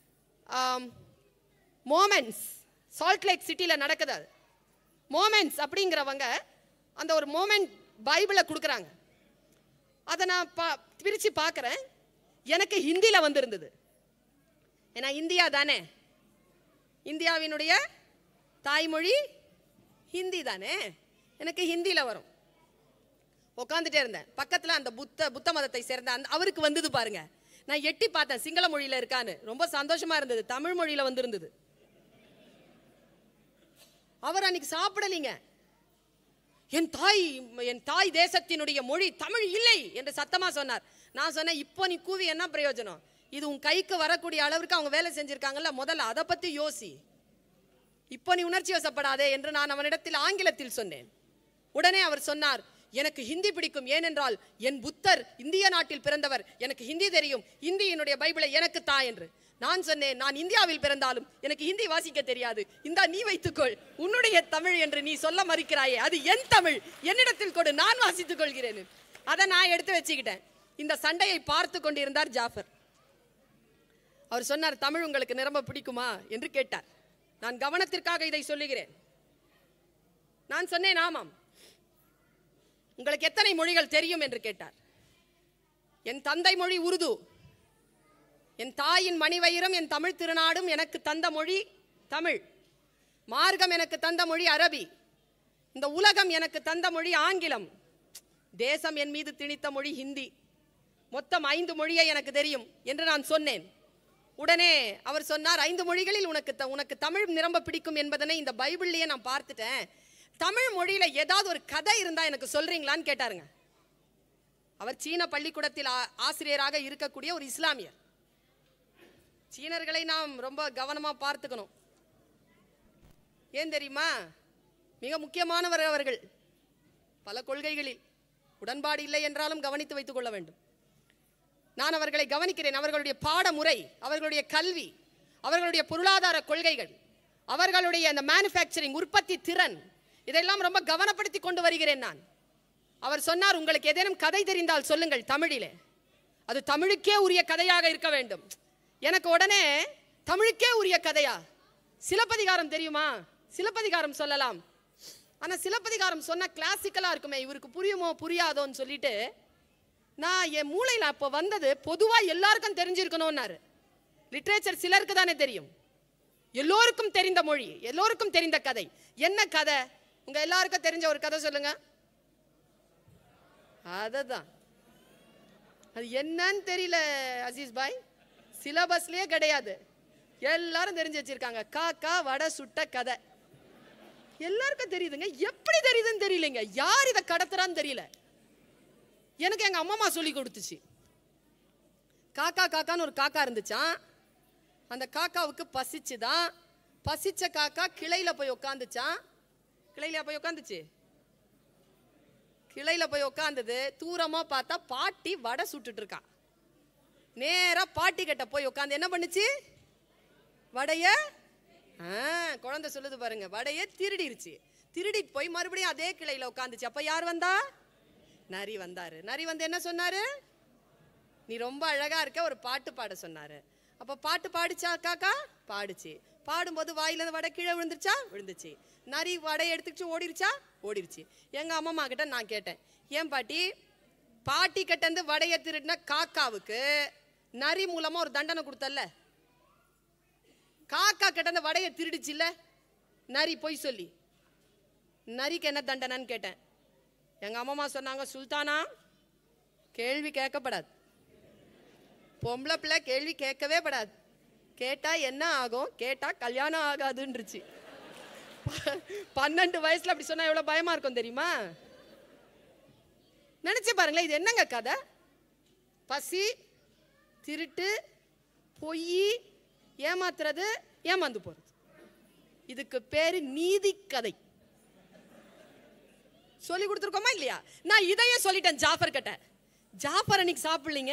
மோமெண்ட்ஸ் சால்ட் லேக் சிட்டியில் நடக்குது அது மோமெண்ட்ஸ் அப்படிங்கிறவங்க அந்த ஒரு மோமெண்ட் பைபிளை கொடுக்குறாங்க அதை நான் பா பிரித்து பார்க்குறேன் எனக்கு ஹிந்தியில் வந்திருந்தது ஏன்னா இந்தியா தானே இந்தியாவினுடைய தாய்மொழி ஹிந்தி தானே எனக்கு ஹிந்தியில் வரும் உட்காந்துட்டே இருந்தேன் பக்கத்தில் அந்த புத்த புத்த மதத்தை சேர்ந்த அந்த அவருக்கு வந்தது பாருங்க நான் எட்டி பார்த்தேன் சிங்கள மொழியில் இருக்கான்னு ரொம்ப சந்தோஷமா இருந்தது தமிழ் மொழியில் வந்திருந்தது அவர் அன்னைக்கு சாப்பிடலீங்க என் தாய் என் தாய் தேசத்தினுடைய மொழி தமிழ் இல்லை என்று சத்தமா சொன்னார் நான் சொன்னேன் இப்போ நீ கூவி என்ன பிரயோஜனம் இது உன் கைக்கு வரக்கூடிய அளவிற்கு அவங்க வேலை செஞ்சிருக்காங்கல்ல முதல்ல அதை பத்தி யோசி இப்போ நீ உணர்ச்சி வசப்படாதே என்று நான் அவனிடத்தில் ஆங்கிலத்தில் சொன்னேன் உடனே அவர் சொன்னார் எனக்கு ஹிந்தி பிடிக்கும் ஏனென்றால் என் புத்தர் இந்திய நாட்டில் பிறந்தவர் எனக்கு ஹிந்தி தெரியும் ஹிந்தி என்னுடைய பைபிளை எனக்கு தா என்று நான் சொன்னேன் நான் இந்தியாவில் பிறந்தாலும் எனக்கு ஹிந்தி வாசிக்க தெரியாது இந்தா நீ வைத்துக்கொள் உன்னுடைய தமிழ் என்று நீ சொல்ல மறுக்கிறாயே அது என் தமிழ் என்னிடத்தில் கொடு நான் வாசித்துக் கொள்கிறேன் அதை நான் எடுத்து வச்சுக்கிட்டேன் இந்த சண்டையை பார்த்து கொண்டிருந்தார் ஜாஃபர் அவர் சொன்னார் தமிழ் உங்களுக்கு நிரம்ப பிடிக்குமா என்று கேட்டார் நான் கவனத்திற்காக இதை சொல்லுகிறேன் நான் சொன்னேன் ஆமாம் உங்களுக்கு எத்தனை மொழிகள் தெரியும் என்று கேட்டார் என் தந்தை மொழி உருது என் தாயின் மணிவயிரம் என் தமிழ் திருநாடும் எனக்கு தந்த மொழி தமிழ் மார்க்கம் எனக்கு தந்த மொழி அரபி இந்த உலகம் எனக்கு தந்த மொழி ஆங்கிலம் தேசம் என் மீது திணித்த மொழி ஹிந்தி மொத்தம் ஐந்து மொழியை எனக்கு தெரியும் என்று நான் சொன்னேன் உடனே அவர் சொன்னார் ஐந்து மொழிகளில் உனக்கு த- உனக்கு தமிழ் நிரம்ப பிடிக்கும் என்பதனை இந்த பைபிள்லயே நான் பார்த்துட்டேன் தமிழ் மொழியில ஏதாவது ஒரு கதை இருந்தா எனக்கு சொல்றீங்களான்னு கேட்டாருங்க அவர் சீன பள்ளிக்கூடத்தில் ஆ- ஆசிரியராக இருக்கக்கூடிய ஒரு இஸ்லாமியர் சீனர்களை நாம் ரொம்ப கவனமா பார்த்துக்கணும் ஏன் தெரியுமா மிக முக்கியமானவர் அவர்கள் பல கொள்கைகளில் உடன்பாடு இல்லை என்றாலும் கவனித்து வைத்துக் கொள்ள வேண்டும் நான் அவர்களை கவனிக்கிறேன் அவர்களுடைய பாடமுறை அவர்களுடைய கல்வி அவர்களுடைய பொருளாதார கொள்கைகள் அவர்களுடைய அந்த மேனுஃபேக்சரிங் உற்பத்தி திறன் இதெல்லாம் ரொம்ப கவனப்படுத்தி கொண்டு வருகிறேன் நான் அவர் சொன்னார் உங்களுக்கு ஏதேனும் கதை தெரிந்தால் சொல்லுங்கள் தமிழிலே அது தமிழுக்கே உரிய கதையாக இருக்க வேண்டும் எனக்கு உடனே தமிழுக்கே உரிய கதையா சிலப்பதிகாரம் தெரியுமா சிலப்பதிகாரம் சொல்லலாம் ஆனா சிலப்பதிகாரம் சொன்னா கிளாசிக்கலா இருக்குமே இவருக்கு புரியுமோ புரியாதோன்னு சொல்லிட்டு நான் என் மூளையில் அப்போ வந்தது பொதுவா எல்லாருக்கும் தெரிஞ்சிருக்கணும்னாரு லிட்ரேச்சர் சிலருக்கு தானே தெரியும் எல்லோருக்கும் தெரிந்த மொழி எல்லோருக்கும் தெரிந்த கதை என்ன கதை உங்க எல்லாருக்கும் தெரிஞ்ச ஒரு கதை சொல்லுங்க அததான் அது என்னன்னு தெரியல அசீஸ் பாய் சிலபஸ்லயே கிடையாது எல்லாரும் தெரிஞ்சு வச்சிருக்காங்க காக்கா வடை சுட்ட கதை எல்லாருக்கும் தெரியுதுங்க எப்படி தெரியுதுன்னு தெரியலங்க யார் இதை கடத்துறான்னு தெரியல எனக்கு எங்க அம்மா சொல்லி கொடுத்துச்சு காக்கா காக்கான்னு ஒரு காக்கா இருந்துச்சான் அந்த காக்காவுக்கு பசிச்சுதான் பசிச்ச காக்கா கிளையில போய் உட்காந்துச்சான் கிளையில போய் உட்காந்துச்சு கிளையில போய் உட்காந்தது தூரமா பார்த்தா பாட்டி வடை சுட்டுட்டு இருக்கா நேரா பாட்டி கிட்ட போய் உட்காந்து என்ன பண்ணுச்சு வடைய ஆ, குழந்தை சொல்லுது பாருங்க வடைய திருடிருச்சு திருடிட்டு போய் மறுபடியும் அதே கிளையில உட்காந்துச்சு அப்ப யார் வந்தா நரி வந்தாரு நரி வந்து என்ன சொன்னாரு நீ ரொம்ப அழகா இருக்க ஒரு பாட்டு பாட சொன்னாரு அப்ப பாட்டு பாடிச்சா காக்கா பாடுச்சு பாடும்போது வாயில இருந்து வடை கீழே விழுந்துருச்சா விழுந்துச்சு நரி வடை எடுத்துக்கிச்சு ஓடிருச்சா ஓடிருச்சு எங்க அம்மா கிட்ட நான் கேட்டேன் ஏன் பாட்டி பாட்டி கிட்ட இருந்து வடைய திருடின காக்காவுக்கு நரி மூலமா ஒரு தண்டனை கொடுத்தல்ல காக்கா கிட்ட அந்த வடையை திருடிச்சுல்ல நரி பொய் சொல்லி நரிக்கு என்ன தண்டனைன்னு கேட்டேன் எங்க அம்மா சொன்னாங்க சுல்தானா கேள்வி கேட்கப்படாது பொம்பளை பிள்ளை கேள்வி கேட்கவே படாது கேட்டா என்ன ஆகும் கேட்டா கல்யாணம் ஆகாதுன்றுச்சு ப- பன்னெண்டு வயசுல அப்படி சொன்னா எவ்வளவு பயமா இருக்கும் தெரியுமா நினைச்சு பாருங்களேன் இது என்னங்க கதை பசி திருட்டு பொய் ஏமாத்துறது ஏமாந்து போறது இதுக்கு பேரு நீதி கதை சொல்லி கொடுத்துருக்கோமா இல்லையா நான் இதையே சொல்லிட்டேன் ஜாஃபர் கிட்ட ஜாஃபர் அன்னைக்கு சாப்பிடலீங்க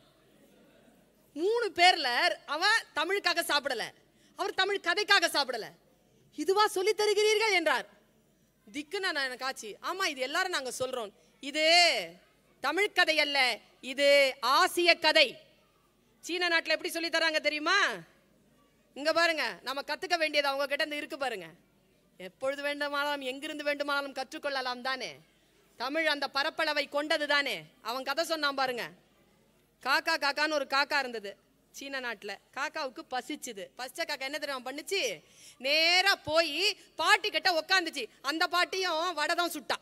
மூணு பேர்ல அவன் தமிழுக்காக சாப்பிடல அவர் தமிழ் கதைக்காக சாப்பிடல இதுவா சொல்லி தருகிறீர்கள் என்றார் திக்கு நான் எனக்கு ஆச்சு ஆமா இது எல்லாரும் நாங்க சொல்றோம் இது தமிழ் கதை அல்ல இது ஆசிய கதை சீன நாட்டுல எப்படி சொல்லி தராங்க தெரியுமா இங்க பாருங்க நம்ம கத்துக்க வேண்டியது அவங்க கிட்ட இருந்து இருக்கு பாருங்க எப்பொழுது வேண்டுமானாலும் எங்கிருந்து வேண்டுமானாலும் கற்றுக்கொள்ளலாம் தானே தமிழ் அந்த பரப்பளவை கொண்டது தானே அவன் கதை சொன்னான் பாருங்க காக்கா காக்கான்னு ஒரு காக்கா இருந்தது சீன நாட்டில் காக்காவுக்கு பசிச்சுது பசிச்ச காக்கா என்ன தெரியுமா பண்ணுச்சு நேரா போய் பாட்டி கிட்ட உக்காந்துச்சு அந்த பாட்டியும் வடை தான் சுட்டா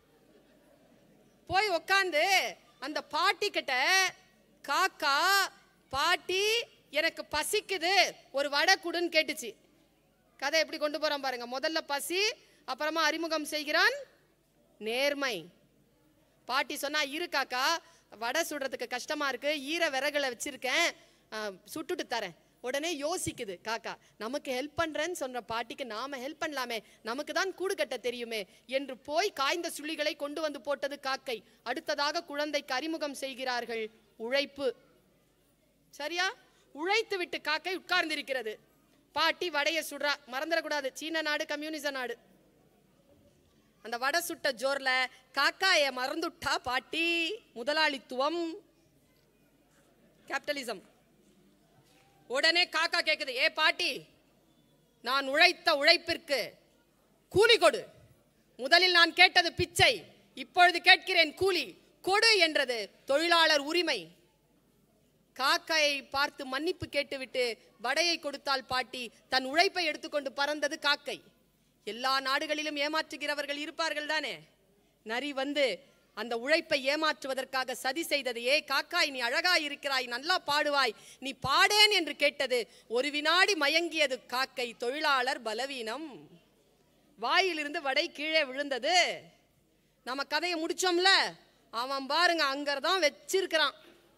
போய் உக்காந்து அந்த பாட்டி கிட்ட காக்கா பாட்டி எனக்கு பசிக்குது ஒரு வடை குடுன்னு கேட்டுச்சு கதை எப்படி கொண்டு போறான் பாருங்க முதல்ல பசி அப்புறமா அறிமுகம் செய்கிறான் நேர்மை பாட்டி சொன்னா இரு காக்கா வடை சுடுறதுக்கு கஷ்டமா இருக்கு ஈர விறகுல வச்சிருக்கேன் ஆ, சுட்டுட்டு தரேன் உடனே யோசிக்குது காக்கா நமக்கு ஹெல்ப் பண்றேன்னு சொன்ன பாட்டிக்கு நாம ஹெல்ப் பண்ணலாமே நமக்கு தான் கூடு கட்ட தெரியுமே என்று போய் காய்ந்த சுள்ளிகளை கொண்டு வந்து போட்டது காக்கை அடுத்ததாக குழந்தைக்கு அறிமுகம் செய்கிறார்கள் உழைப்பு சரியா உழைத்து விட்டு காக்கை உட்கார்ந்திருக்கிறது பாட்டி வடைய சுடுறா மறந்துடக்கூடாது சீன நாடு கம்யூனிச நாடு அந்த வடை சுட்ட ஜோர்ல காக்காய மறந்துட்டா பாட்டி முதலாளித்துவம் கேபிட்டலிசம் உடனே காக்கா கேக்குது ஏ பாட்டி நான் உழைத்த உழைப்பிற்கு கூலி கொடு முதலில் நான் கேட்டது பிச்சை இப்பொழுது கேட்கிறேன் கூலி கொடு என்றது தொழிலாளர் உரிமை காக்காயை பார்த்து மன்னிப்பு கேட்டுவிட்டு வடையை கொடுத்தால் பாட்டி தன் உழைப்பை எடுத்துக்கொண்டு பறந்தது காக்கை எல்லா நாடுகளிலும் ஏமாற்றுகிறவர்கள் இருப்பார்கள் தானே நரி வந்து அந்த உழைப்பை ஏமாற்றுவதற்காக சதி செய்தது ஏ காக்காய் நீ அழகாய் இருக்கிறாய் நல்லா பாடுவாய் நீ பாடேன் என்று கேட்டது ஒரு வினாடி மயங்கியது காக்கை தொழிலாளர் பலவீனம் வாயிலிருந்து வடை கீழே விழுந்தது நம்ம கதையை முடிச்சோம்ல அவன் பாருங்க அங்கதான் வச்சிருக்கிறான்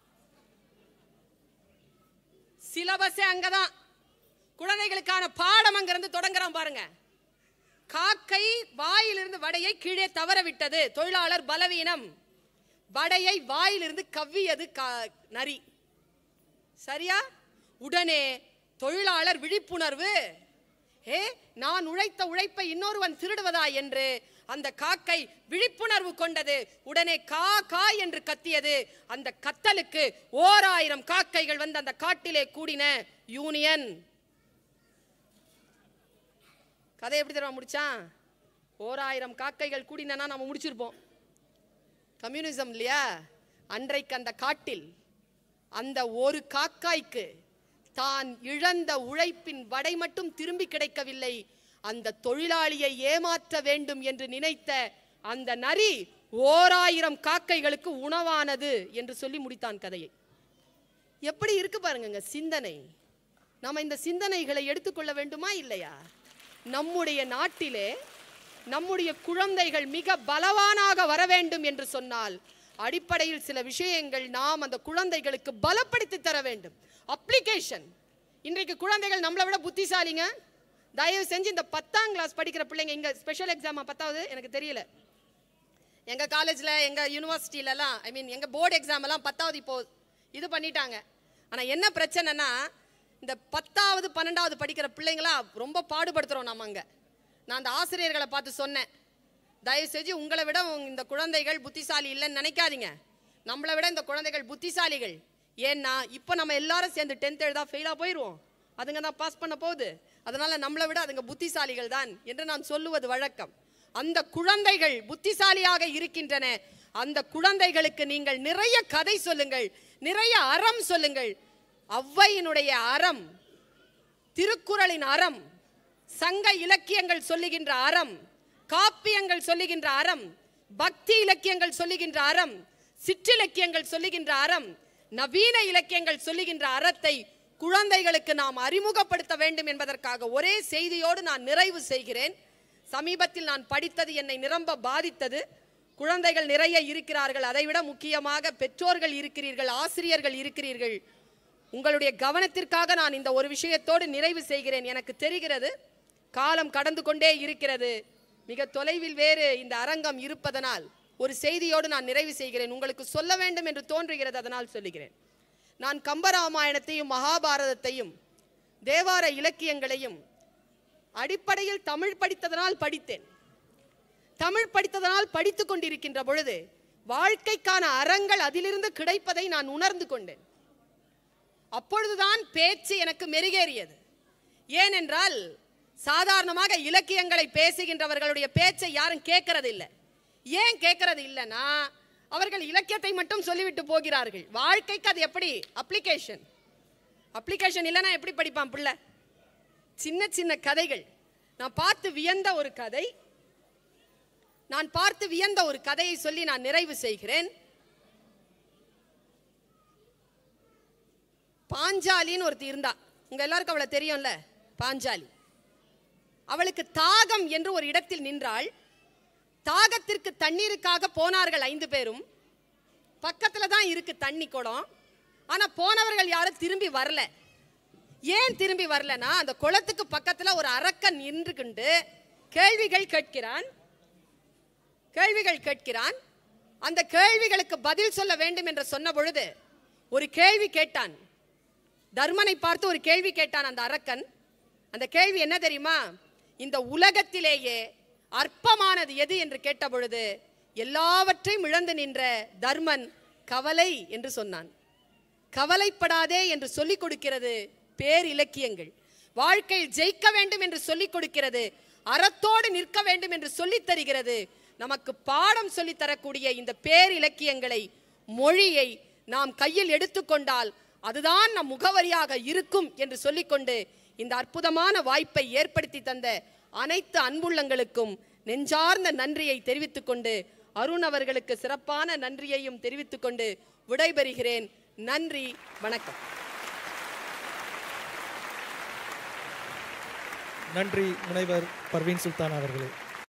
சிலபஸே அங்கதான் குழந்தைகளுக்கான பாடம் அங்கிருந்து தொடங்குறான் பாருங்க காக்கை வாயிலிருந்து வடையை கீழே தவற விட்டது தொழிலாளர் பலவீனம் வடையை வாயிலிருந்து கவ்வியது கா- நரி சரியா உடனே தொழிலாளர் விழிப்புணர்வு ஏ நான் உழைத்த உழைப்பை இன்னொருவன் திருடுவதா என்று அந்த காக்கை விழிப்புணர்வு கொண்டது உடனே கா கா என்று கத்தியது அந்த கத்தலுக்கு ஓர் ஆயிரம் காக்கைகள் வந்து அந்த காட்டிலே கூடின யூனியன் கதை எப்படி தெரியுமா முடிச்சான் ஓர் ஆயிரம் காக்கைகள் கூடினா நம்ம முடிச்சிருப்போம் கம்யூனிசம் இல்லையா அன்றைக்கு அந்த காட்டில் அந்த ஒரு காக்காய்க்கு தான் இழந்த உழைப்பின் வடை மட்டும் திரும்பி கிடைக்கவில்லை அந்த தொழிலாளியை ஏமாற்ற வேண்டும் என்று நினைத்த அந்த நரி ஓராயிரம் காக்கைகளுக்கு உணவானது என்று சொல்லி முடித்தான் கதையை எப்படி இருக்கு பாருங்கங்க சிந்தனை நாம இந்த சிந்தனைகளை எடுத்துக்கொள்ள வேண்டுமா இல்லையா நம்முடைய நாட்டிலே நம்முடைய குழந்தைகள் மிக பலவானாக வர வேண்டும் என்று சொன்னால் அடிப்படையில் சில விஷயங்கள் நாம் அந்த குழந்தைகளுக்கு பலப்படுத்தி தர வேண்டும் அப்ளிகேஷன் இன்றைக்கு குழந்தைகள் நம்மளை விட புத்திசாலிங்க தயவு செஞ்சு இந்த பத்தாம் கிளாஸ் படிக்கிற பிள்ளைங்க இங்க ஸ்பெஷல் எக்ஸாமா பத்தாவது எனக்கு தெரியல எங்க காலேஜ்ல எங்க யூனிவர்சிட்டிலலாம் ஐ மீன் எங்க போர்டு எக்ஸாம் எல்லாம் பத்தாவது இப்போ இது பண்ணிட்டாங்க ஆனா என்ன பிரச்சனைனா இந்த பத்தாவது பன்னெண்டாவது படிக்கிற பிள்ளைங்களா ரொம்ப பாடுபடுத்துறோம் நாம அங்க நான் அந்த ஆசிரியர்களை பார்த்து சொன்னேன் தயவு செஞ்சு உங்களை விட உங்க- இந்த குழந்தைகள் புத்திசாலி இல்லைன்னு நினைக்காதீங்க நம்மளை விட இந்த குழந்தைகள் புத்திசாலிகள் ஏன்னா இப்போ நம்ம எல்லாரும் சேர்ந்து டென்த் எழுதா ஃபெயிலாக போயிடுவோம் அதுங்க தான் பாஸ் பண்ண போகுது அதனால நம்மளை விட அதுங்க புத்திசாலிகள் தான் என்று நான் சொல்லுவது வழக்கம் அந்த குழந்தைகள் புத்திசாலியாக இருக்கின்றன அந்த குழந்தைகளுக்கு நீங்கள் நிறைய கதை சொல்லுங்கள் நிறைய அறம் சொல்லுங்கள் ஔவையினுடைய அறம் திருக்குறளின் அறம் சங்க இலக்கியங்கள் சொல்லுகின்ற அறம் காப்பியங்கள் சொல்லுகின்ற அறம் பக்தி இலக்கியங்கள் சொல்லுகின்ற அறம் சிற்றிலக்கியங்கள் சொல்லுகின்ற அறம் நவீன இலக்கியங்கள் சொல்லுகின்ற அறத்தை குழந்தைகளுக்கு நாம் அறிமுகப்படுத்த வேண்டும் என்பதற்காக ஒரே செய்தியோடு நான் நிறைவு செய்கிறேன் சமீபத்தில் நான் படித்தது என்னை நிரம்ப பாதித்தது குழந்தைகள் நிறைய இருக்கிறார்கள் அதைவிட முக்கியமாக பெற்றோர்கள் இருக்கிறீர்கள் ஆசிரியர்கள் இருக்கிறீர்கள் உங்களுடைய கவனத்திற்காக நான் இந்த ஒரு விஷயத்தோடு நிறைவு செய்கிறேன் எனக்கு தெரிகிறது காலம் கடந்து கொண்டே இருக்கிறது மிக தொலைவில் வேறு இந்த அரங்கம் இருப்பதனால் ஒரு செய்தியோடு நான் நிறைவு செய்கிறேன் உங்களுக்கு சொல்ல வேண்டும் என்று தோன்றுகிறது அதனால் சொல்லுகிறேன் நான் கம்பராமாயணத்தையும் மகாபாரதத்தையும் தேவார இலக்கியங்களையும் அடிப்படையில் தமிழ் படித்ததனால் படித்தேன் தமிழ் படித்ததனால் படித்துக் கொண்டிருக்கின்ற பொழுது வாழ்க்கைக்கான அறங்கள் அதிலிருந்து கிடைப்பதை நான் உணர்ந்து கொண்டேன் அப்பொழுதுதான் பேச்சு எனக்கு மெருகேறியது ஏனென்றால் சாதாரணமாக இலக்கியங்களை பேசுகின்றவர்களுடைய பேச்சை யாரும் கேட்கறது இல்லை ஏன் கேட்கறது இல்லைன்னா அவர்கள் இலக்கியத்தை மட்டும் சொல்லிவிட்டு போகிறார்கள் வாழ்க்கைக்கு அது எப்படி அப்ளிகேஷன் அப்ளிகேஷன் இல்லைன்னா எப்படி படிப்பான் பிள்ளை சின்ன சின்ன கதைகள் நான் பார்த்து வியந்த ஒரு கதை நான் பார்த்து வியந்த ஒரு கதையை சொல்லி நான் நிறைவு செய்கிறேன் பாஞ்சாலின்னு ஒருத்தி இருந்தா உங்க எல்லாருக்கும் அவளை தெரியும்ல பாஞ்சாலி அவளுக்கு தாகம் என்று ஒரு இடத்தில் நின்றாள் தாகத்திற்கு தண்ணீருக்காக போனார்கள் ஐந்து பேரும் பக்கத்துல தான் இருக்கு தண்ணி குடம் ஆனா போனவர்கள் யாரும் திரும்பி வரல ஏன் திரும்பி வரலனா அந்த குளத்துக்கு பக்கத்துல ஒரு அரக்கன் நின்றுகிண்டு கேள்விகள் கேட்கிறான் கேள்விகள் கேட்கிறான் அந்த கேள்விகளுக்கு பதில் சொல்ல வேண்டும் என்று சொன்ன பொழுது ஒரு கேள்வி கேட்டான் தர்மனை பார்த்து ஒரு கேள்வி கேட்டான் அந்த அரக்கன் அந்த கேள்வி என்ன தெரியுமா இந்த உலகத்திலேயே அற்பமானது எது என்று கேட்ட பொழுது எல்லாவற்றையும் இழந்து நின்ற தர்மன் கவலை என்று சொன்னான் கவலைப்படாதே என்று சொல்லிக் கொடுக்கிறது பேர் இலக்கியங்கள் வாழ்க்கையில் ஜெயிக்க வேண்டும் என்று சொல்லிக் கொடுக்கிறது அறத்தோடு நிற்க வேண்டும் என்று சொல்லித் தருகிறது நமக்கு பாடம் சொல்லித் தரக்கூடிய இந்த பேர் இலக்கியங்களை மொழியை நாம் கையில் எடுத்துக்கொண்டால் அதுதான் நம் முகவரியாக இருக்கும் என்று சொல்லிக்கொண்டு இந்த அற்புதமான வாய்ப்பை ஏற்படுத்தி தந்த அனைத்து அன்புள்ளங்களுக்கும் நெஞ்சார்ந்த நன்றியை தெரிவித்துக் கொண்டு அருண் அவர்களுக்கு சிறப்பான நன்றியையும் தெரிவித்துக் கொண்டு விடைபெறுகிறேன் நன்றி வணக்கம் நன்றி முனைவர் பர்வீன் சுல்தான் அவர்களே